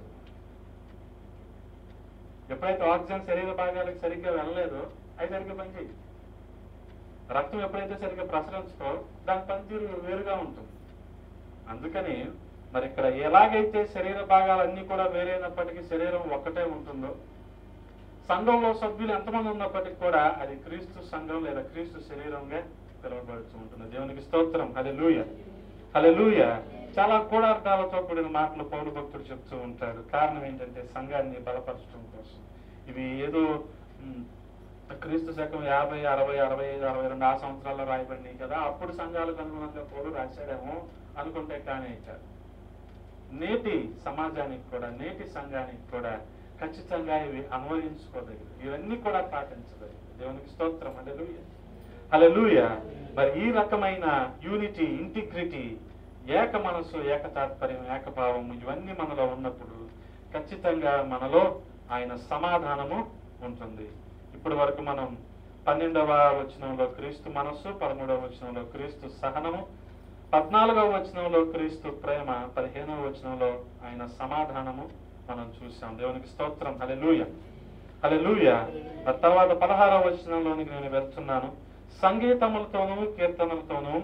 Speaker 1: ఎప్పుడైతే ఆక్సిజన్ శరీర భాగాలకు సరిగ్గా వెళ్ళలేదో అవి సరిగ్గా పనిచేయదు రక్తం ఎప్పుడైతే సరిగ్గా ప్రసరించుకో దాని పనితీరు వేరుగా ఉంటుంది అందుకని మరి ఇక్కడ ఎలాగైతే శరీర భాగాలన్నీ కూడా వేరైనప్పటికీ శరీరం ఒక్కటే ఉంటుందో సంఘంలో సభ్యులు ఎంతమంది ఉన్నప్పటికీ కూడా అది క్రీస్తు సంఘం లేదా క్రీస్తు శరీరంగా పిలువబడుతూ ఉంటుంది దేవునికి స్తోత్రం హలే లూయ హలే లూయ చాలా కూడార్థాలతో కూడిన మాటలు పౌరు భక్తుడు చెప్తూ ఉంటాడు కారణం ఏంటంటే సంఘాన్ని బలపరచడం కోసం ఇవి ఏదో ఉమ్, క్రీస్తు శకం యాభై అరవై అరవై ఐదు అరవై రెండు ఆ సంవత్సరాల్లో రాయబడినాయి కదా అప్పుడు సంఘాలకు అనుగుణంగా పౌరు రాశాడేమో అనుకుంటే కానీ కాదు నేటి సమాజానికి కూడా నేటి సంఘానికి కూడా ఖచ్చితంగా ఇవి అన్వయించుకోదగినవి ఇవన్నీ కూడా పాటించదగినవి దేవునికి స్తోత్రం హల్లెలూయ హల్లెలూయ మరి ఈ రకమైన యూనిటీ ఇంటిగ్రిటీ ఏక మనసు ఏక తాత్పర్యం ఏకభావం ఇవన్నీ మనలో ఉన్నప్పుడు ఖచ్చితంగా మనలో ఆయన సమాధానము ఉంటుంది ఇప్పటి వరకు మనం పన్నెండవ వచనంలో క్రీస్తు మనస్సు పదమూడవ వచనంలో క్రీస్తు సహనము పద్నాలుగవ వచనంలో క్రీస్తు ప్రేమ పదిహేనవ వచనంలో ఆయన సమాధానము మనం చూసాం దేవునికి స్తోత్రం హలెలూయ హలెలూయ ఆ తర్వాత పదహారవ వచనంలోనికి నేను వెళ్తున్నాను సంగీతములతోనూ కీర్తనలతోనూ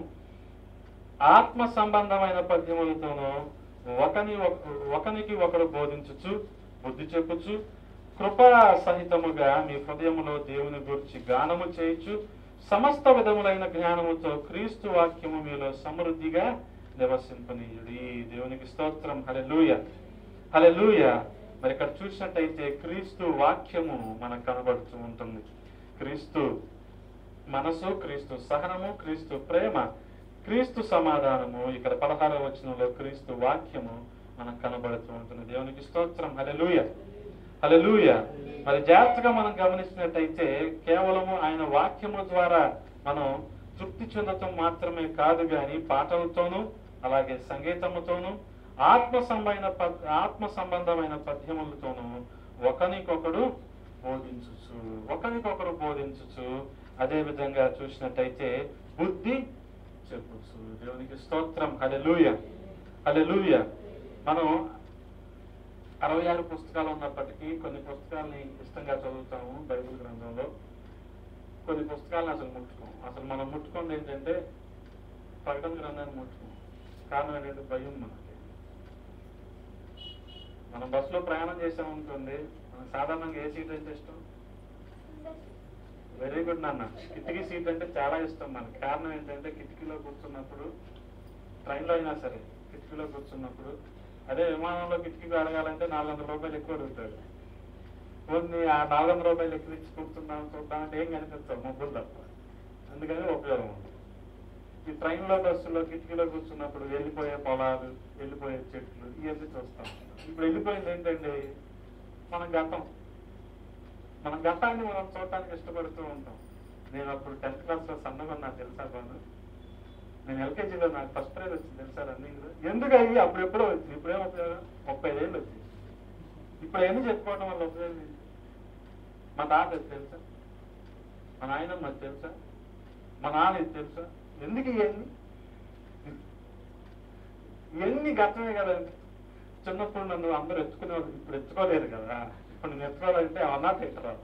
Speaker 1: ఆత్మ సంబంధమైన పద్యములతోనూ ఒకని ఒక- ఒకనికి ఒకడు బోధించుచు బుద్ధి చెప్పుచు కృపా సహితముగా మీ హృదయములో దేవుని గురించి గానము చేయుచు సమస్త విధములైన జ్ఞానముతో క్రీస్తు వాక్యము మీలో సమృద్ధిగా నివసింపనీయుడి దేవునికి స్తోత్రం హలెలూయ హలెలూయ మరి ఇక్కడ చూసినట్టయితే క్రీస్తు వాక్యము మనకు కనబడుతూ ఉంటుంది క్రీస్తు మనసు క్రీస్తు సహనము క్రీస్తు ప్రేమ క్రీస్తు సమాధానము ఇక్కడ పదహారవ వచనంలో క్రీస్తు వాక్యము మనకు కనబడుతూ ఉంటుంది దేవునికి స్తోత్రం హలెలూయ హలెలూయ మరి జాగ్రత్తగా మనం గమనించినట్టయితే కేవలము ఆయన వాక్యము ద్వారా మనం తృప్తి చెందటం మాత్రమే కాదు గాని పాటలతోనూ అలాగే సంగీతముతోనూ ఆత్మ సంబంధమైన పద్- ఆత్మ సంబంధమైన పద్యములతోనూ ఒకనికొకడు బోధించుచు ఒకరికొకరు బోధించుచు అదే విధంగా చూసినట్టయితే బుద్ధి చెప్పుచు దేవునికి స్తోత్రం హలెలూయ హలెలూయ మనం అరవై ఆరు పుస్తకాలు ఉన్నప్పటికీ కొన్ని పుస్తకాలని ఇష్టంగా చదువుతాము బైబిల్ గ్రంథంలో కొన్ని పుస్తకాలను అసలు ముట్టుకోం అసలు మనం ముట్టుకుంది ఏంటంటే ప్రకటన గ్రంథాన్ని ముట్టుకోం కారణం ఏంటంటే భయం మనకి మనం బస్సులో ప్రయాణం చేసామనుకోండి మనకు సాధారణంగా ఏ సీట్ అంటే ఇష్టం వెరీ గుడ్ నాన్న కిటికీ సీట్ అంటే చాలా ఇష్టం మనకి కారణం ఏంటంటే కిటికీలో కూర్చున్నప్పుడు ట్రైన్లో అయినా సరే కిటికీలో కూర్చున్నప్పుడు అదే విమానంలో కిటికీకి అడగాలంటే నాలుగు వందల రూపాయలు ఎక్కువ అడుగుతాడు కొన్ని ఆ నాలుగు వందల రూపాయలు ఎక్కువ ఇచ్చి కూర్చున్నాం చూద్దాం అంటే ఏం కనిపిస్తాం ముగ్గురు తప్ప అందుకని ఉపయోగం ఉంది ఈ ట్రైన్లో బస్సులో కిటికీలో కూర్చున్నప్పుడు వెళ్ళిపోయే పొలాలు వెళ్ళిపోయే చెట్లు ఇవన్నీ చూస్తాం ఇప్పుడు వెళ్ళిపోయింది ఏంటండి మన గతం మన గతాన్ని మనం చూడటానికి ఇష్టపడుతూ ఉంటాం నేను అప్పుడు టెన్త్ క్లాస్లో సన్నగా నాకు తెలుసా బాను నేను ఎల్కేజీలో నాకు ఫస్ట్ ప్రైజ్ వచ్చింది తెలుసా రన్నింగ్ ఎందుకు అయ్యి అప్పుడు ఎప్పుడో వచ్చింది ఇప్పుడేం ఉపయోగం ముప్పై ఏళ్ళు వచ్చింది ఇప్పుడు ఎన్ని చెప్పుకోవడం వల్ల ఉపయోగం ఏంటి? మా తాత ఇది తెలుసా మా నాయనమ్మ అది తెలుసా మా నాన్న ఇది తెలుసా ఎందుకు ఇవన్నీ ఇవన్నీ గతమే కదండి చిన్నప్పుడు నన్ను అందరూ ఎత్తుకునేవాళ్ళు ఇప్పుడు ఎత్తుకోలేరు కదా ఇప్పుడు నేను ఎత్తుకోవాలంటే అన్నా తిట్టరాదు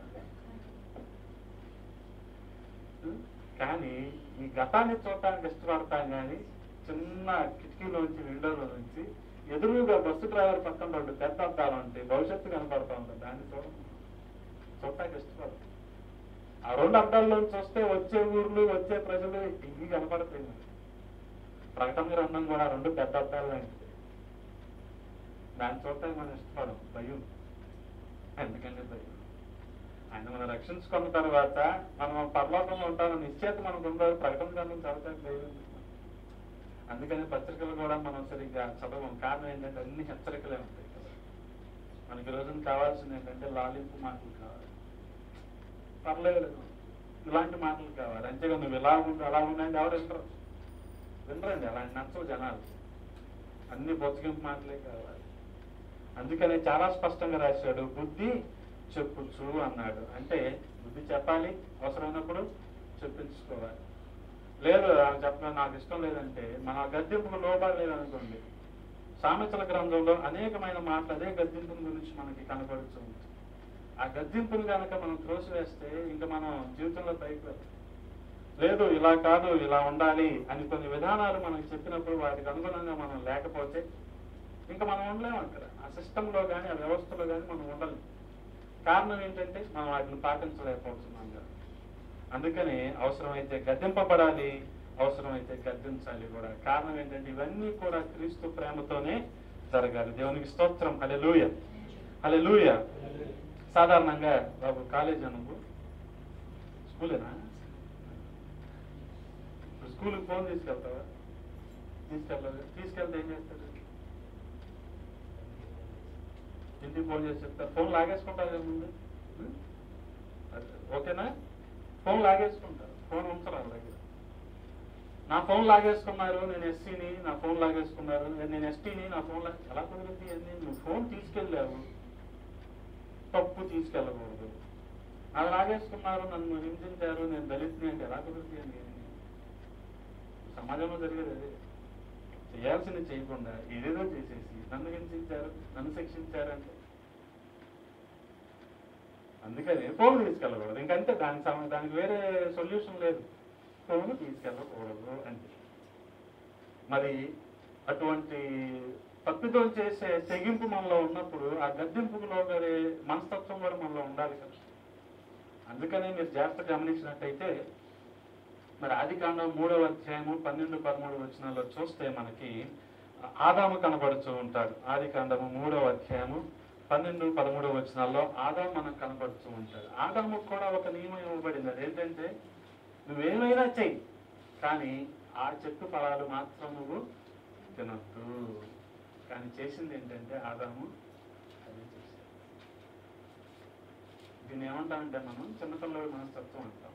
Speaker 1: కానీ ఈ గతాన్ని చూడటానికి ఇష్టపడతాం కానీ చిన్న కిటికీలోంచి విండోలో నుంచి ఎదురుగా బస్సు డ్రైవర్ పక్కన రెండు పెద్ద అద్దాలు ఉంటాయి భవిష్యత్తు కనపడతా ఉంటుంది దాన్ని చూడ చూడటానికి ఇష్టపడతాం ఆ రెండు అద్దాల్లో చూస్తే వచ్చే ఊర్లు వచ్చే ప్రజలు ఇవి కనపడతాయి మనకి. ప్రకటన గ్రంథం కూడా రెండు పెద్ద అద్దాలు లాంటిది దాన్ని చూడటానికి మనం ఇష్టపడం భయం ఎందుకంటే భయం ఆయన మనం రక్షించుకున్న తర్వాత మనం పరలోకంలో ఉంటామని నిశ్చేత మనకు ఉండదు ప్రకటన గ్రంథం చదవటానికి భయం ఎందుకు? అందుకని పత్రికలు కూడా మనం సరిగ్గా చదవం కారణం ఏంటంటే అన్ని హెచ్చరికలే ఉంటాయి కదా మనకి ఈ రోజున కావాల్సింది ఏంటంటే లాలింపు మాటలు కావాలి పర్లేదు ఇలాంటి మాటలు కావాలి అంతేగా నువ్వు ఇలా ఉండు అలా ఉండండి ఎవరు వినరు వినరండి అలాంటి నచ్చవు జనాలు అన్ని బొత్తికింపు మాటలే కావాలి అందుకనే చాలా స్పష్టంగా రాశాడు బుద్ధి చెప్పుచ్చు అన్నాడు అంటే బుద్ధి చెప్పాలి అవసరమైనప్పుడు చెప్పించుకోవాలి లేదు ఆమె చెప్పడం నాకు ఇష్టం లేదంటే మన గద్దెంపుకు లోపడలేదు అనుకోండి సామెతల గ్రంథంలో అనేకమైన మాటలు అదే గద్దెంపుల గురించి మనకి కనపడుతూ ఉంది ఆ గద్దెంపులు కనుక మనం త్రోసివేస్తే ఇంకా మనం జీవితంలో పైకి వెళ్ళం. లేదు ఇలా కాదు ఇలా ఉండాలి అని కొన్ని విధానాలు మనకు చెప్పినప్పుడు వాటికి అనుగుణంగా మనం లేకపోతే ఇంకా మనం ఉండలేము అక్కడ ఆ సిస్టంలో కానీ ఆ వ్యవస్థలో కానీ మనం ఉండలేం కారణం ఏంటంటే మనం వాటిని పాటించలేకపోతున్నాం కదా అందుకని అవసరమైతే గద్దెంపబడాలి అవసరమైతే గద్దించాలి కూడా కారణం ఏంటంటే ఇవన్నీ కూడా క్రీస్తు ప్రేమతోనే జరగాలి దేవునికి స్తోత్రం అలే లూయ అలే లూయ సాధారణంగా బాబు కాలేజ్ నువ్వు స్కూలేనా ఇప్పుడు స్కూల్కి ఫోన్ తీసుకెళ్తావా తీసుకెళ్ళదు తీసుకెళ్తే ఏం చేస్తారు ఇంటికి ఫోన్ చేసి చెప్తారు ఫోన్ లాగేసుకుంటారు కదా ముందు ఉం? అది ఓకేనా ఫోన్ లాగేసుకుంటారు ఫోన్ ఉంచరు వాళ్ళ దగ్గర నా ఫోన్ లాగేసుకున్నారు నేను ఎస్సీని నా ఫోన్ లాగేసుకున్నారు నేను ఎస్టీని నా ఫోన్ లా ఎలా కుదురుతుంది అన్ని నువ్వు ఫోన్ తీసుకెళ్ళావు తప్పు తీసుకెళ్ళకూడదు అది లాగేసుకున్నారు నన్ను హింసించారు నేను దళితుని అంటే ఎలా కుదురుతుంది అని సమాజంలో జరిగేది అదే చేయాల్సింది చేయకుండా ఏదేదో చేసేసి నన్ను హింసించారు నన్ను శిక్షించారంటే అందుకని ఫోన్ తీసుకెళ్ళకూడదు ఇంకంతే దానికి సమ- దానికి వేరే సొల్యూషన్ లేదు ఫోన్ తీసుకెళ్ళకూడదు అంటే మరి అటువంటి తప్పిదం చేసే తెగింపు మనలో ఉన్నప్పుడు ఆ గద్దెంపుకు లోగరే మనస్తత్వం కూడా మనలో ఉండాలి కదా అందుకనే మీరు జాగ్రత్త గమనించినట్టయితే మరి ఆది కాండం మూడవ అధ్యాయము పన్నెండు పదమూడు వచనాల్లో చూస్తే మనకి ఆదాము కనబడుతూ ఉంటాడు ఆది కాండము మూడవ అధ్యాయము పన్నెండు పదమూడవ వచనాల్లో ఆదాము మనకు కనబడుతూ ఉంటాడు ఆదాముకు కూడా ఒక నియమం ఇవ్వబడింది అదేంటంటే నువ్వేమైనా చెయ్యి కానీ ఆ చెట్టు ఫలాలు మాత్రం నువ్వు తినద్దు కానీ చేసింది ఏంటంటే ఆదాము అదే చేశాడు దీన్ని ఏమంటామంటే మనం చిన్నపిల్లడి మనస్తత్వం అంటాం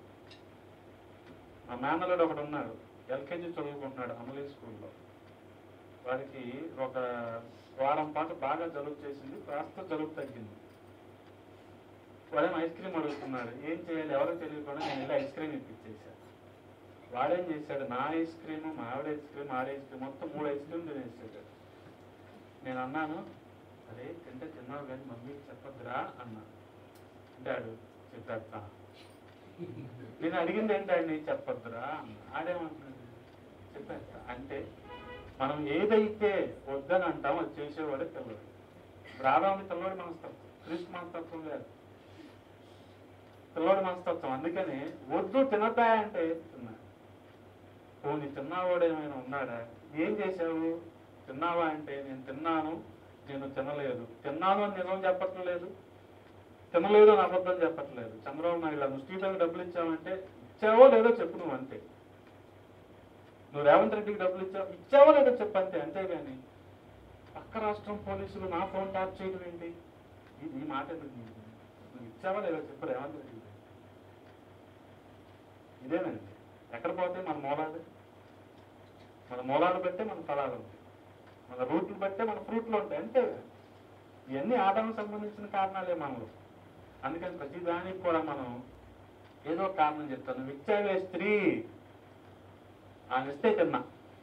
Speaker 1: మా మేనల్లుడు ఒకడు ఉన్నాడు ఎల్కేజీ చదువుకుంటున్నాడు అమలీ స్కూల్లో వాడికి ఒక వారం పాటు బాగా జలుబు చేసింది కాస్త జలుబు తగ్గింది వాడేమో ఐస్ క్రీమ్ అడుగుతున్నాడు ఏం చేయాలి ఎవరో తెలియకుండా నేను వెళ్ళి ఐస్ క్రీమ్ ఇప్పించేశాను వాడేం చేశాడు నా ఐస్ క్రీమ్ మా ఆవిడ ఐస్ క్రీమ్ ఆడ ఐస్ క్రీమ్ మొత్తం మూడు ఐస్ క్రీమ్ తినేసాడు నేను అన్నాను అరే తింటే తిన్నావు కానీ మమ్మీకి చెప్పొద్దురా అన్నా డాడు చెప్పేస్తా నేను అడిగింది ఏంటండి చెప్పొద్దురా అన్నా. ఆడేమంటున్నాడు చెప్పేస్తా అంటే మనం ఏదైతే వద్దని అంటామో అది చేసేవాడే పిల్లడు రావడానికి పిల్లవాడి మనస్తత్వం క్రీస్తు మనస్తత్వం లేదు పిల్లవాడి మనస్తత్వం అందుకని వద్దు తినద్దా అంటే తిన్నా పోనీ తిన్నావాడు ఏమైనా ఉన్నాడా ఏం చేశావు తిన్నావా అంటే నేను తిన్నాను నేను తినలేదు తిన్నాను అని నిజం చెప్పట్లేదు తినలేదు అని అబద్ధం చెప్పట్లేదు చంద్రబాబు నాయుడు నువ్వు స్టీఫెన్ డబ్బులు ఇచ్చావంటే ఇచ్చావో లేదో చెప్పు నువ్వు అంతే నువ్వు రేవంత్ రెడ్డికి డబ్బులు ఇచ్చావు ఇచ్చావా లేదో చెప్పంతే అంతేగాని పక్క రాష్ట్రం పోలీసులు నా ఫోన్ ట్యాప్ చేయడం ఏంటి ఈ- ఈ మాట ఎందుకు నీకు? నువ్వు ఇచ్చావా లేదో చెప్పు రేవంత్ రెడ్డికి ఇదేనండి ఎక్కడ పోతే మన మూలాలు మన మూలాలు బట్టే మన ఫలాలు ఉంటాయి మన రూట్లు బట్టే మన ఫ్రూట్లు ఉంటాయి అంతే ఇవన్నీ ఆదానికి సంబంధించిన కారణాలే మనలో అందుకని ప్రతి దానికి కూడా మనం ఏదో ఒక కారణం చెప్తాను విచ్చావే స్త్రీ ఆమె ఇస్తే తిన్నా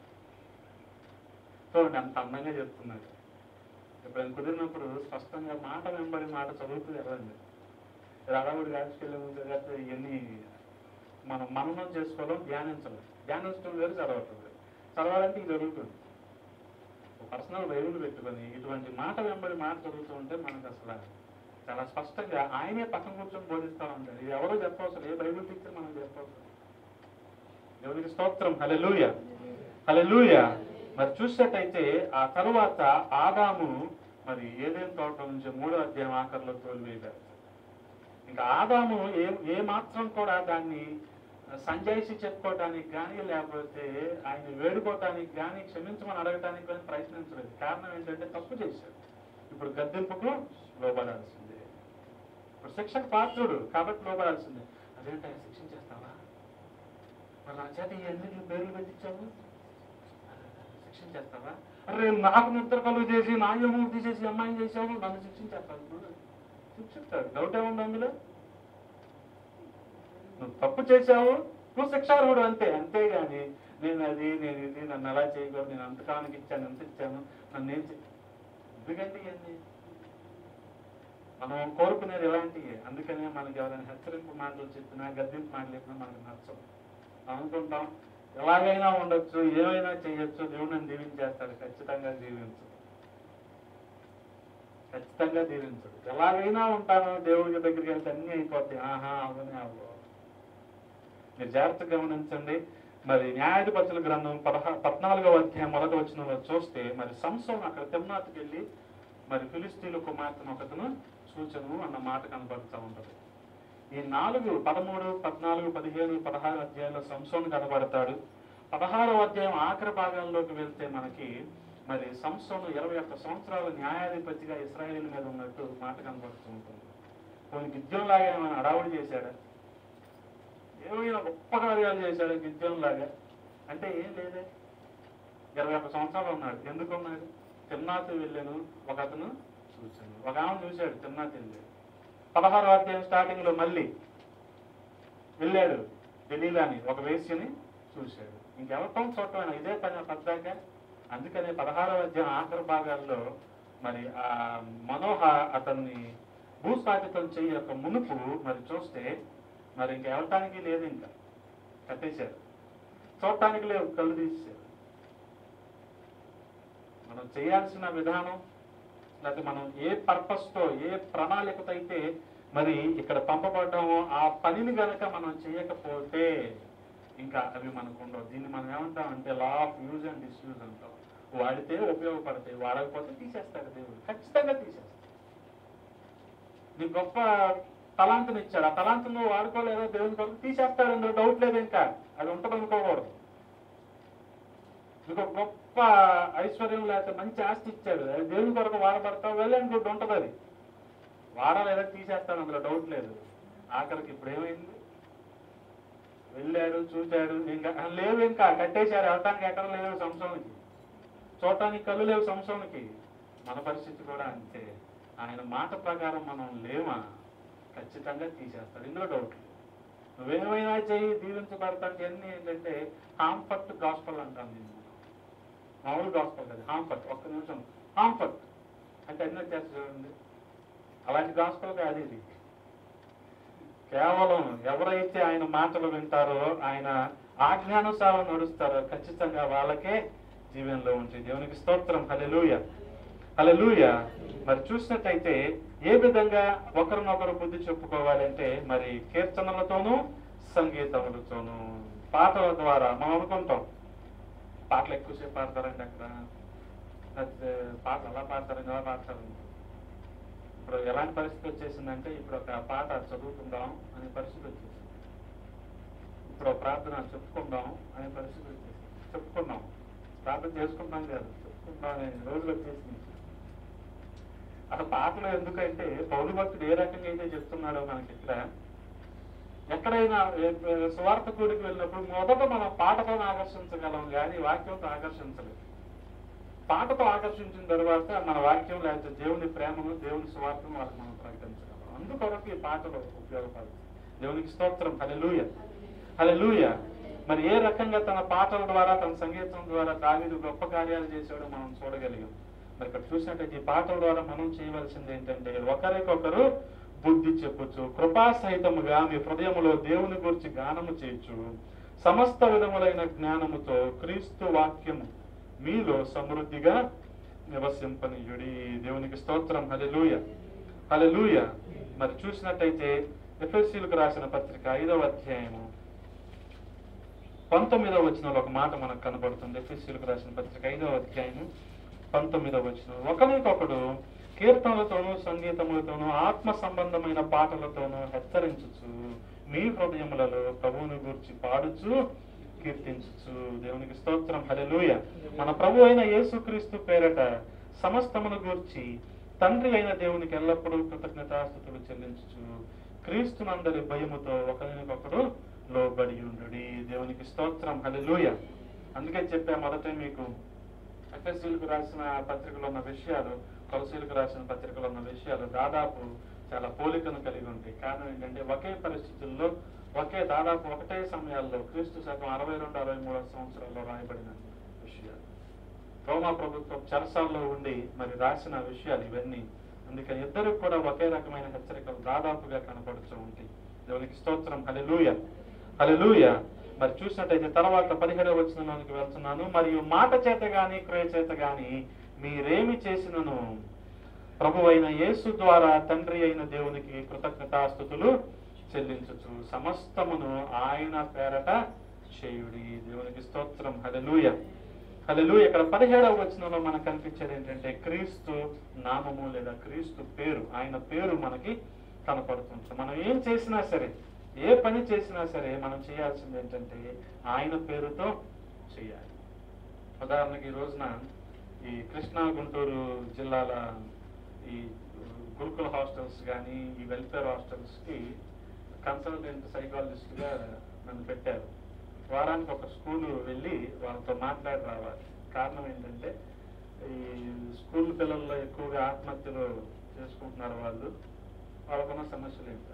Speaker 1: చూడండి అంత అందంగా చెప్తున్నాడు ఎప్పుడైనా కుదిరినప్పుడు స్పష్టంగా మాట వెంబడి మాట చదువుతూ వెళ్ళండి రడవుడి రాజకీయాల ముందు లేకపోతే ఇవన్నీ మనం మననం చేసుకోవడం ధ్యానించడం ధ్యానించడం వేరు చదవటం వేరు చదవాలంటే ఇది జరుగుతుంది పర్సనల్ బైబుల్ పెట్టుకొని ఇటువంటి మాట వెంబడి మాట చదువుతూ ఉంటే మనకు అసలు చాలా స్పష్టంగా ఆయనే పక్కన కూర్చొని బోధిస్తూ ఉంటాడు ఇది ఎవరో చెప్పవసరం ఏ బైబుల్ టీచర్ మనం చెప్పవసరం దేవునికి స్తోత్రం హలెలూయ హలెలూయ మరి చూసినట్టయితే ఆ తరువాత ఆదాము మరి ఏదేం తోట నుంచి మూడో అధ్యాయం ఆఖరిలో తోలివేయబడతాడు ఇంకా ఆదాము ఏ ఏ మాత్రం కూడా దాన్ని సంజాయిషి చెప్పుకోవటానికి కానీ లేకపోతే ఆయన వేడుకోవటానికి కానీ క్షమించమని అడగటానికి కానీ ప్రయత్నించలేదు కారణం ఏంటంటే తప్పు చేశాడు ఇప్పుడు గద్దెంపుకు లోపడాల్సిందే ఇప్పుడు శిక్షకు పాత్రుడు కాబట్టి లోపడాల్సిందే అదేంటి ఆయన శిక్షణ చేస్తావా మరి నా చేత ఈ ఎందుకు పేర్లు పెట్టించావు శిక్షణ చేస్తావా అరే నాకు నిద్ర కలుగు చేసి నా ఏమో తీసేసి అమ్మాయిని చేసావు నన్ను శిక్షించేస్తావు శిక్షిస్తాడు డౌట్ ఏముంది అందులో నువ్వు తప్పు చేశావు నువ్వు శిక్షార్హుడు అంతే అంతేగాని నేను అది నేను ఇది నన్ను ఎలా చేయకూడదు నేను అంతకాలానికి ఇచ్చాను ఎంత ఇచ్చాను నన్ను ఏం చే ఎందుకంటే ఇవన్నీ మనం కోరుకునేది ఎలాంటివి అందుకనే మనకి ఎవరైనా హెచ్చరింపు మాటలు చెప్పినా గద్దింపు మాటలు చెప్పినా మనకు నచ్చవు అనుకుంటాం ఎలాగైనా ఉండొచ్చు ఏమైనా చేయొచ్చు దేవుడు నన్ను దీవించేస్తాడు ఖచ్చితంగా దీవించు ఖచ్చితంగా దీవించడు ఎలాగైనా ఉంటాను దేవుడి దగ్గరికి వెళ్తే అన్నీ అయిపోతాయి ఆహా అవనే అవ్వ మీరు జాగ్రత్తగా గమనించండి మరి న్యాయాధిపతుల గ్రంథం పదహా పద్నాలుగవ అధ్యాయం మొదటి వచ్చిన చూస్తే మరి సంసం అక్కడ తిమ్నాథ్కి వెళ్ళి మరి ఫిలిస్తీన్ల కుమార్తెను ఒకతను సూచనలు అన్న మాట కనబడుతూ ఉంటది ఈ నాలుగు పదమూడు పద్నాలుగు పదిహేను పదహారు అధ్యాయంలో సంసోన్ కనబడతాడు పదహారవ అధ్యాయం ఆఖరి భాగంలోకి వెళ్తే మనకి మరి సంసోను ఇరవై ఒక్క సంవత్సరాలు న్యాయాధిపతిగా ఇస్రాయేల్ మీద ఉన్నట్టు మాట కనబడుతూ ఉంటుంది కొన్ని గిద్యంలాగా ఏమైనా అడావుడి చేశాడా ఏమైనా గొప్ప కార్యాలు చేశాడు గిద్యంలాగా అంటే ఏం లేదే ఇరవై ఒక్క సంవత్సరాలు ఉన్నాడు ఎందుకు ఉన్నాడు తిమ్నాథ్ వెళ్ళాను ఒక అతను చూశాను ఒక ఆమె చూశాడు తిమ్నాథ్ వెళ్ళాడు పదహారు అధ్యాయం స్టార్టింగ్ లో మళ్ళీ వెళ్ళాడు ఢిల్లీలోని ఒక వేశ్యని చూశాడు ఇంకెవరితో చూడటం ఇదే పని పద్దాక అందుకనే పదహారవ అధ్యాయం ఆఖరి భాగాల్లో మరి ఆ మనోహ అతన్ని భూస్థాపితం చెయ్యి యొక్క మునుపు మరి చూస్తే మరి ఇంక వెళ్ళటానికి లేదు ఇంకా కట్టేశారు చూడటానికి లేవు కళ్ళు తీసేశారు మనం చేయాల్సిన విధానం లేకపోతే మనం ఏ పర్పస్ తో ఏ ప్రణాళికతో అయితే మరి ఇక్కడ పంపబడ్డామో ఆ పనిని గనక మనం చేయకపోతే ఇంకా అవి మనకు ఉండవు దీన్ని మనం ఏమంటాం అంటే law of use and disuse అంటాం వాడితే ఉపయోగపడతాయి వాడకపోతే తీసేస్తాడు దేవుడు ఖచ్చితంగా తీసేస్తాడు నీకు గొప్ప తలాంతుని ఇచ్చాడు ఆ తలాంతును నువ్వు వాడుకోలేదో దేవుని కొరకు తీసేస్తాడు అందులో డౌట్ లేదు ఇంకా అది ఉంటుంది అనుకోకూడదు నీకు ఒక గొప్ప ఐశ్వర్యం లేకపోతే మంచి ఆస్తి ఇచ్చాడు అది దేవుని కొరకు వాడబడతావు వెళ్ళని గుడ్ ఉంటుంది అది వాడలేదో తీసేస్తాడు అందులో డౌట్ లేదు ఆఖరికి ఇప్పుడు ఏమైంది వెళ్ళాడు చూశాడు ఇంకా లేవు ఇంకా కట్టేశారు వెళ్ళటానికి ఎక్కడ లేవు సంవత్సరానికి చూడటానికి కళ్ళు లేవు సంవత్సరానికి మన పరిస్థితి కూడా అంతే ఆయన మాట ప్రకారం మనం లేమా ఖచ్చితంగా తీసేస్తాడు ఇందులో డౌట్ లేదు నువ్వేమైనా చెయ్యి దీవించబడతానికి అన్ని ఏంటంటే హాంఫర్ట్ గాస్పల్ అంటాం నేను మామూలు గాస్పల్ కదా హాంఫర్ట్ ఒక్క నిమిషం హాంఫర్ట్ అంటే అన్ని వచ్చేసి చూడండి అలాంటి గాస్పల్ కాదు ఇది కేవలం ఎవరైతే ఆయన మాటలు వింటారో ఆయన ఆజ్ఞానుసారం నడుస్తారో ఖచ్చితంగా వాళ్ళకే జీవనంలో ఉంచి దేవునికి స్తోత్రం హలెలూయ హలెలూయ మరి చూసినట్టయితే ఏ విధంగా ఒకరినొకరు బుద్ధి చెప్పుకోవాలంటే మరి కీర్తనలతోనూ సంగీతములతోనూ పాటల ద్వారా మనం అనుకుంటాం పాటలు ఎక్కువసేపు పాడతారండి అక్కడ లేకపోతే పాటలు ఎలా పాడతారండి ఎలా పాడతారండి ఇప్పుడు ఎలాంటి పరిస్థితి వచ్చేసిందంటే ఇప్పుడు ఒక పాట చదువుకుందాం అనే పరిస్థితి వచ్చేసింది ఇప్పుడు ఒక ప్రార్థన చెప్పుకుందాం అనే పరిస్థితి వచ్చేసింది చెప్పుకున్నాం ప్రార్థన చేసుకుంటాం కాదు చెప్పుకుంటాం అనే రోజులు వచ్చేసింది అసలు పాటలు ఎందుకంటే పౌరు భక్తుడు ఏ రకంగా అయితే చెప్తున్నాడో మనకి ఇక్కడ ఎక్కడైనా ఏ- సువార్త కూడికి వెళ్ళినప్పుడు మొదట మనం పాటతో ఆకర్షించగలం కానీ వాక్యంతో ఆకర్షించలేదు పాటతో ఆకర్షించిన తర్వాత మన వాక్యం లేకపోతే దేవుని ప్రేమను దేవుని స్వార్థను వాళ్ళకి మనం ప్రకటించగలం అందుకొరకు ఈ పాటలు ఉపయోగపడతాయి దేవునికి స్తోత్రం హలెలూయ హలెలూయ మరి ఏ రకంగా తన పాటల ద్వారా తన సంగీతం ద్వారా దావీదు గొప్ప కార్యాలు చేసాడో మనం చూడగలిగాం మరి ఇక్కడ చూసినట్టయితే ఈ పాటల ద్వారా మనం చేయవలసింది ఏంటంటే ఒకరికొకరు బుద్ధి చెప్పొచ్చు కృపా సహితముగా మీ హృదయములో దేవుని గురించి గానము చేయొచ్చు సమస్త విధములైన జ్ఞానముతో క్రీస్తు వాక్యము మీలో సమృద్ధిగా నివసింపనీయుడి దేవునికి స్తోత్రం హలెలూయ హలెలూయ మరి చూసినట్టయితే ఎఫ్ఎస్సీలకు రాసిన పత్రిక ఐదవ అధ్యాయము పంతొమ్మిదవ వచనంలో ఒక మాట మనకు కనబడుతుంది ఎఫ్ఎస్సీలకు రాసిన పత్రిక ఐదవ అధ్యాయము పంతొమ్మిదవ వచనం ఒకరికొకడు కీర్తనలతోనూ సంగీతములతోనూ ఆత్మ సంబంధమైన పాటలతోనూ హెచ్చరించుచు మీ హృదయములలో ప్రభువుని గురించి పాడుచు కీర్తించుచు దేవునికి స్తోత్రం హల్లెలూయ మన ప్రభు అయిన యేసుక్రీస్తు పేరట సమస్తమును గూర్చి తండ్రి అయిన దేవునికి ఎల్లప్పుడూ కృతజ్ఞతాస్థుతులు చెల్లించుచు క్రీస్తునందరి భయముతో ఒకరినొకడు లోబడి ఉండుడి దేవునికి స్తోత్రం హల్లెలూయ అందుకే చెప్పా మొదటే మీకు ఎఫ్ఎస్సీలకు రాసిన పత్రికలో ఉన్న విషయాలు కొలసీలకు రాసిన పత్రికలో ఉన్న విషయాలు దాదాపు చాలా పోలికను కలిగి ఉంటాయి కారణం ఏంటంటే ఒకే పరిస్థితుల్లో ఒకే దాదాపు ఒకటే సమయాల్లో క్రీస్తు శకం అరవై రెండు అరవై మూడవ సంవత్సరాల్లో రాయబడిన విషయాలు రోమా ప్రభుత్వం చెరసాల్లో ఉండి మరి రాసిన విషయాలు ఇవన్నీ అందుకని ఇద్దరు కూడా ఒకే రకమైన హెచ్చరికలు దాదాపుగా కనపడుతూ ఉంటాయి దేవునికి స్తోత్రం హల్లెలూయ హల్లెలూయ మరి చూసినట్టయితే తర్వాత పదిహేడవ వచనంలోనికి వెళ్తున్నాను మరియు మాట చేత గాని క్రియ చేత గాని మీరేమి చేసినను ప్రభు అయిన యేసు ద్వారా తండ్రి అయిన దేవునికి కృతజ్ఞతాస్థుతులు చెల్లించచ్చు సమస్తమును ఆయన పేరట చేయుడి దేవునికి స్తోత్రం హల్లెలూయ హల్లెలూయ ఇక్కడ పదిహేడవ వచనంలో మనకు కనిపించేది ఏంటంటే క్రీస్తు నామము లేదా క్రీస్తు పేరు ఆయన పేరు మనకి కనపడుతుంది మనం ఏం చేసినా సరే ఏ పని చేసినా సరే మనం చేయాల్సింది ఏంటంటే ఆయన పేరుతో చేయాలి ఉదాహరణకి ఈ రోజున ఈ కృష్ణా గుంటూరు జిల్లాల ఈ గురుకుల హాస్టల్స్ కానీ ఈ వెల్ఫేర్ హాస్టల్స్కి కన్సల్టెంట్ సైకాలజిస్ట్గా నన్ను పెట్టారు వారానికి ఒక స్కూల్ వెళ్ళి వాళ్ళతో మాట్లాడి రావాలి కారణం ఏంటంటే ఈ స్కూల్ పిల్లల్లో ఎక్కువగా ఆత్మహత్యలు చేసుకుంటున్నారు వాళ్ళు వాళ్ళకున్న సమస్యలు ఏంటి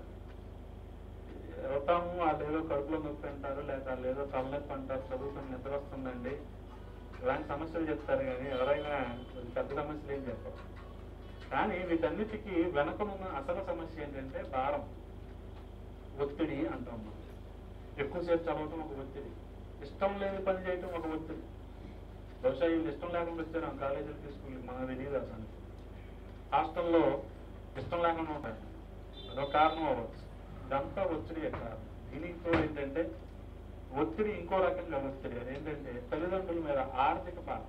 Speaker 1: వెళ్తాము వాళ్ళు ఏదో కడుపులో నొప్పి అంటారు లేదా వాళ్ళు ఏదో తలనొప్పి అంటారు చదువుకుని నిద్ర వస్తుందండి ఇలాంటి సమస్యలు చెప్తారు కానీ ఎవరైనా కొంచెం పెద్ద సమస్యలు ఏం చెప్పరు కానీ వీటన్నిటికీ వెనకనున్న అసలు సమస్య ఏంటంటే భారం ఒత్తిడి అంటాం మనం ఎక్కువసేపు చదవటం ఒక ఒత్తిడి ఇష్టం లేని పని చేయటం ఒక ఒత్తిడి బహుశా వీళ్ళు ఇష్టం లేకుండా వచ్చారు కాలేజీలకి స్కూల్కి మనకు తెలియదు అసలు హాస్టల్లో ఇష్టం లేకుండా ఉంటాయి అదొక కారణం అవ్వచ్చు ఇదంతా ఒత్తిడి కారణం దీనితో ఏంటంటే ఒత్తిడి ఇంకో రకంగా ఒత్తిడి అదేంటంటే తల్లిదండ్రుల మీద ఆర్థిక భారం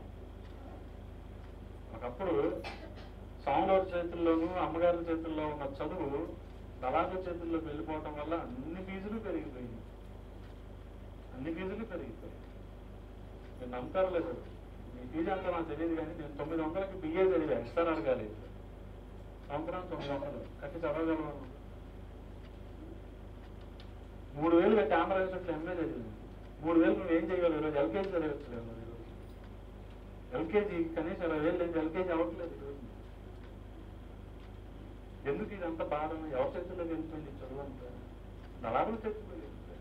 Speaker 1: ఒకప్పుడు స్వాములవారి చేతుల్లోనూ అమ్మగారి చేతుల్లో ఉన్న చదువు దళారుల చేతుల్లోకి వెళ్ళిపోవటం వల్ల అన్ని ఫీజులు పెరిగిపోయింది అన్ని ఫీజులు పెరిగిపోయాయి మీరు నమ్ముతారో లేదు మీ ఫీజు అంతా నాకు తెలియదు కానీ నేను తొమ్మిది వందలకి బిఏ చదివా ఎక్స్ట్రా అడగాలి సంవత్సరం తొమ్మిది వందలు కట్టి చదవగలను మూడు వేలు కట్టి ఆంధ్ర యూనివర్సిటీలో ఎంఏ చదివింది మూడు వేలు నువ్వు ఏం చేయగలవు ఈరోజు ఎల్కేజీ చదివట్లేదు నువ్వు ఈరోజు ఎల్కేజీ కనీసం ఇరవై వేలు లేదు ఎల్కేజీ అవ్వట్లేదు ఈరోజు ఎందుకు ఇదంతా భారం ఎవరి చేతుల్లోకి వెళ్తుంది ఈ చదువు అంతా దళారుల చేతుల్లో వెళ్తుంది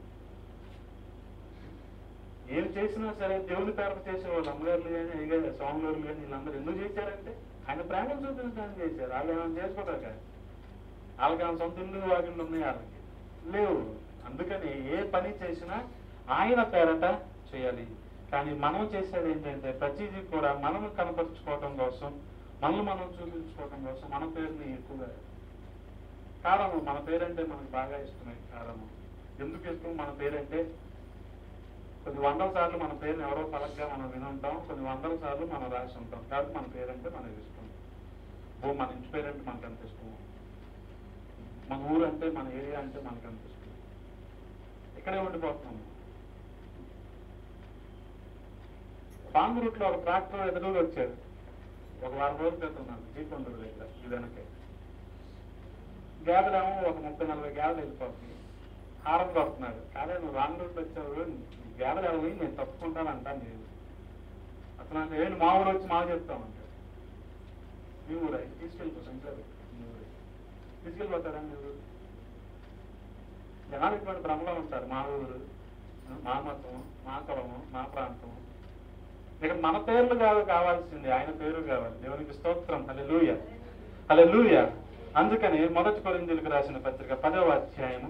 Speaker 1: ఏం చేసినా సరే దేవుని పేరు చేసేవాళ్ళు అమ్మగారులు కానీ అయ్యగారు స్వామిగారులు కానీ వీళ్ళందరూ ఎందుకు చేశారంటే ఆయన ప్రేమను చూపించడానికి చేశారు వాళ్ళు ఏమైనా చేసుకోవడానికి వాళ్ళకి ఏమైనా సొంత ఇల్లు వాకిళ్ళు ఉన్నాయి వాళ్ళకి లేవు అందుకని ఏ పని చేసినా ఆయన పేరట చేయాలి కానీ మనం చేసేది ఏంటంటే ప్రతిదీ కూడా మనం కనపరుచుకోవటం కోసం మనల్ని మనం చూపించుకోవటం కోసం మన పేరుని ఎక్కువగా కారణం మన పేరంటే మనకు బాగా ఇష్టమే కారణం ఎందుకు ఇష్టం మన పేరంటే కొన్ని వందల సార్లు మన పేరుని ఎవరో పలకగా మనం వినుంటాం కొన్ని వందల సార్లు మనం రాసి ఉంటాం కాబట్టి మన పేరంటే మనకి ఇష్టం ఓ మన ఇంటి పేరంటే మనకు అంత ఇష్టం మన ఊరు అంటే మన ఏరియా అంటే మనకు అంత ఇష్టం ఇక్కడే ఉండిపోతున్నాం పాంగు రూట్లో ఒక ట్రాక్టర్ ఎదురుగా వచ్చాడు ఒక వారం రోజుల క్రితం నాకు జీకొండూరు దగ్గర ఈ వెనకే గేదెలేమో ఒక ముప్పై నలభై గేదెలు వెళ్ళిపోతుంది హారం కొడుతున్నాడు కానీ నువ్వు రాంగ్ రూట్లో వచ్చావు ఈ గేదెలు ఎవరు నేను తప్పుకుంటాను అంటాను నేను అసలు అంటే ఏంటి మా ఊరు వచ్చి మా చెప్తామంటే మీ ఊరే తీసుకెళ్ళిపోతాం ఇంట్లో మీ ఊరే తీసుకెళ్ళిపోతారా మీ ఊరు జనాలు ఇటువంటి భ్రమలో ఉంటారు మా ఊరు మా మతం మా కులము మా ప్రాంతం ఇక మన పేర్లు కాదు కావాల్సింది ఆయన పేరు కావాలి దేవునికి స్తోత్రం హలే లూయ హలే లూయ అందుకని మొదటి కొరిందీలకు రాసిన పత్రిక పదవ అధ్యాయము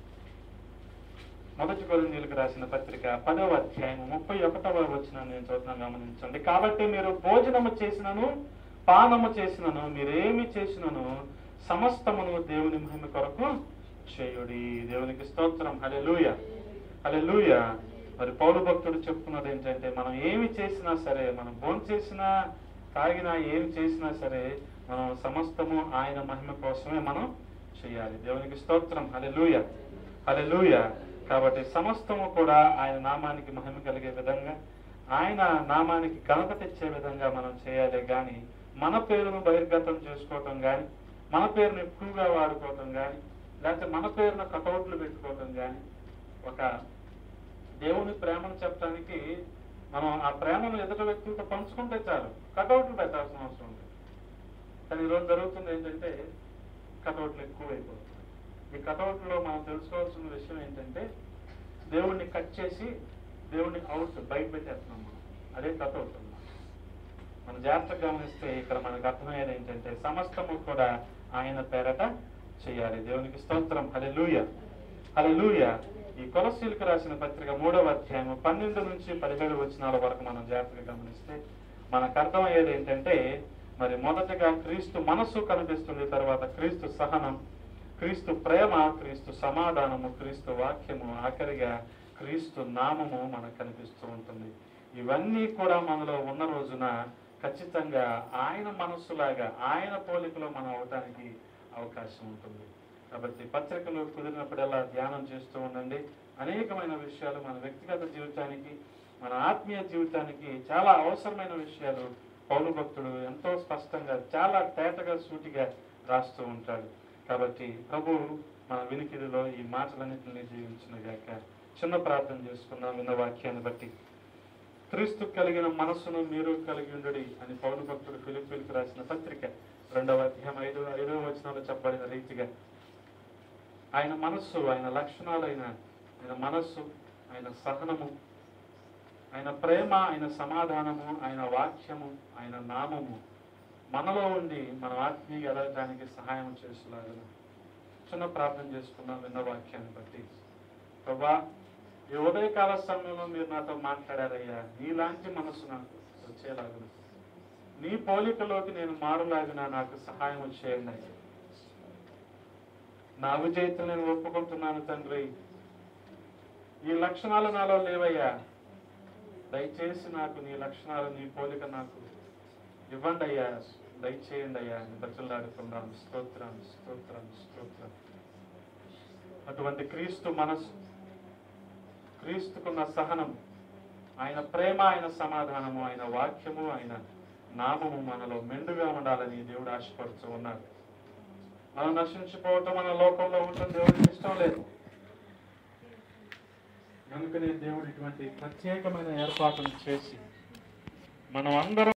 Speaker 1: మొదటి కొరిందీలకు రాసిన పత్రిక పదవ అధ్యాయము ముప్పై ఒకటవ వచ్చిన నేను చదువుతున్నాను గమనించండి కాబట్టి మీరు భోజనము చేసినను పానము చేసినను మీరేమి చేసినను సమస్తమును దేవుని మహిమ కొరకు చేయుడి దేవునికి స్తోత్రం హలే లూయ హలే మరి పౌరు భక్తుడు చెప్తున్నది ఏంటంటే మనం ఏమి చేసినా సరే మనం భోజనం చేసినా తాగినా ఏమి చేసినా సరే మనం సమస్తము ఆయన మహిమ కోసమే మనం చేయాలి దేవునికి స్తోత్రం హలెలూయ హలెలూయ కాబట్టి సమస్తము కూడా ఆయన నామానికి మహిమ కలిగే విధంగా ఆయన నామానికి ఘనత తెచ్చే విధంగా మనం చేయాలి కానీ మన పేరును బహిర్గతం చేసుకోవటం కానీ మన పేరును ఎక్కువగా వాడుకోవటం కానీ లేకపోతే మన పేరును కటౌట్లు పెట్టుకోవటం కానీ ఒక దేవుని ప్రేమను చెప్పడానికి మనం ఆ ప్రేమను ఎదుట వ్యక్తులతో పంచుకుంటే చాలు కటౌట్లు పెట్టాల్సిన అవసరం ఉంది కానీ ఈరోజు జరుగుతుంది ఏంటంటే కటౌట్లు ఎక్కువైపోతుంది ఈ కటౌట్లో మనం తెలుసుకోవాల్సిన విషయం ఏంటంటే దేవుణ్ణి కట్ చేసి దేవుణ్ణి అవుట్ బయట పెట్టేస్తున్నాం మనం అదే కటౌట్ అన్నమాట మనం జాగ్రత్తగా గమనిస్తే ఇక్కడ మనకు అర్థమయ్యేది ఏంటంటే సమస్తము కూడా ఆయన పేరట చేయాలి దేవునికి స్తోత్రం హలెలూయ హలెలూయ ఈ కొలసీలకు రాసిన పత్రిక మూడవ అధ్యాయం పన్నెండు నుంచి పదిహేడు వచనాల వరకు మనం జాగ్రత్తగా గమనిస్తే మనకు అర్థమయ్యేది ఏంటంటే మరి మొదటగా క్రీస్తు మనస్సు కనిపిస్తుంది తర్వాత క్రీస్తు సహనం క్రీస్తు ప్రేమ క్రీస్తు సమాధానము క్రీస్తు వాక్యము ఆఖరిగా క్రీస్తు నామము మనకు కనిపిస్తూ ఉంటుంది ఇవన్నీ కూడా మనలో ఉన్న రోజున ఖచ్చితంగా ఆయన మనస్సులాగా ఆయన పోలికలో మనం అవటానికి అవకాశం ఉంటుంది కాబట్టి పత్రికలు కుదిరినప్పుడల్లా ధ్యానం చేస్తూ ఉండండి అనేకమైన విషయాలు మన వ్యక్తిగత జీవితానికి మన ఆత్మీయ జీవితానికి చాలా అవసరమైన విషయాలు పౌరు భక్తుడు ఎంతో స్పష్టంగా చాలా తేటగా సూటిగా రాస్తూ ఉంటాడు కాబట్టి ప్రభు మన వినికిడిలో ఈ మాటలన్నింటినీ జీవించిన గాక చిన్న ప్రార్థన చేసుకుందాం విన్న వాక్యాన్ని బట్టి క్రీస్తు కలిగిన మనస్సును మీరు కలిగి ఉండుడి అని పౌరు భక్తుడు ఫిలిపిలకు రాసిన పత్రిక రెండవ అధ్యాయం ఐదు ఐదవ వచనంలో చెప్పబడిన రీతిగా ఆయన మనస్సు ఆయన లక్షణాలైన ఆయన మనస్సు ఆయన సహనము ఆయన ప్రేమ ఆయన సమాధానము ఆయన వాక్యము ఆయన నామము మనలో ఉండి మన ఆత్మీయ ఎదగడానికి సహాయం చేసేలాగా చిన్న ప్రార్థన చేసుకున్నాం విన్న వాక్యాన్ని బట్టి ప్రభా ఈ ఉదయకాల సమయంలో మీరు నాతో మాట్లాడారయ్యా నీలాంటి మనసు నాకు వచ్చేలాగా నీ పోలికలోకి నేను మారులాగిన నాకు సహాయం చేయండి అయ్యా నా విజయిత నేను ఒప్పుకుంటున్నాను తండ్రి ఈ లక్షణాలు నాలో లేవయ్యా దయచేసి నాకు నీ లక్షణాలు నీ పోలిక నాకు ఇవ్వండి అయ్యా దయచేయండి అయ్యా అని బతులాడుకున్నాం స్తోత్రం స్తోత్రం స్తోత్రం అటువంటి క్రీస్తు మనసు క్రీస్తుకున్న సహనం ఆయన ప్రేమ ఆయన సమాధానము ఆయన వాక్యము ఆయన నామము మనలో మెండుగా ఉండాలని దేవుడు ఆశపడుతూ ఉన్నారు మనం నశించిపోవటం మన లోకంలో ఉంటుంది దేవుడికి ఇష్టం లేదు కనుకనే దేవుడు ఇటువంటి ప్రత్యేకమైన ఏర్పాటును చేసి మనం అందరం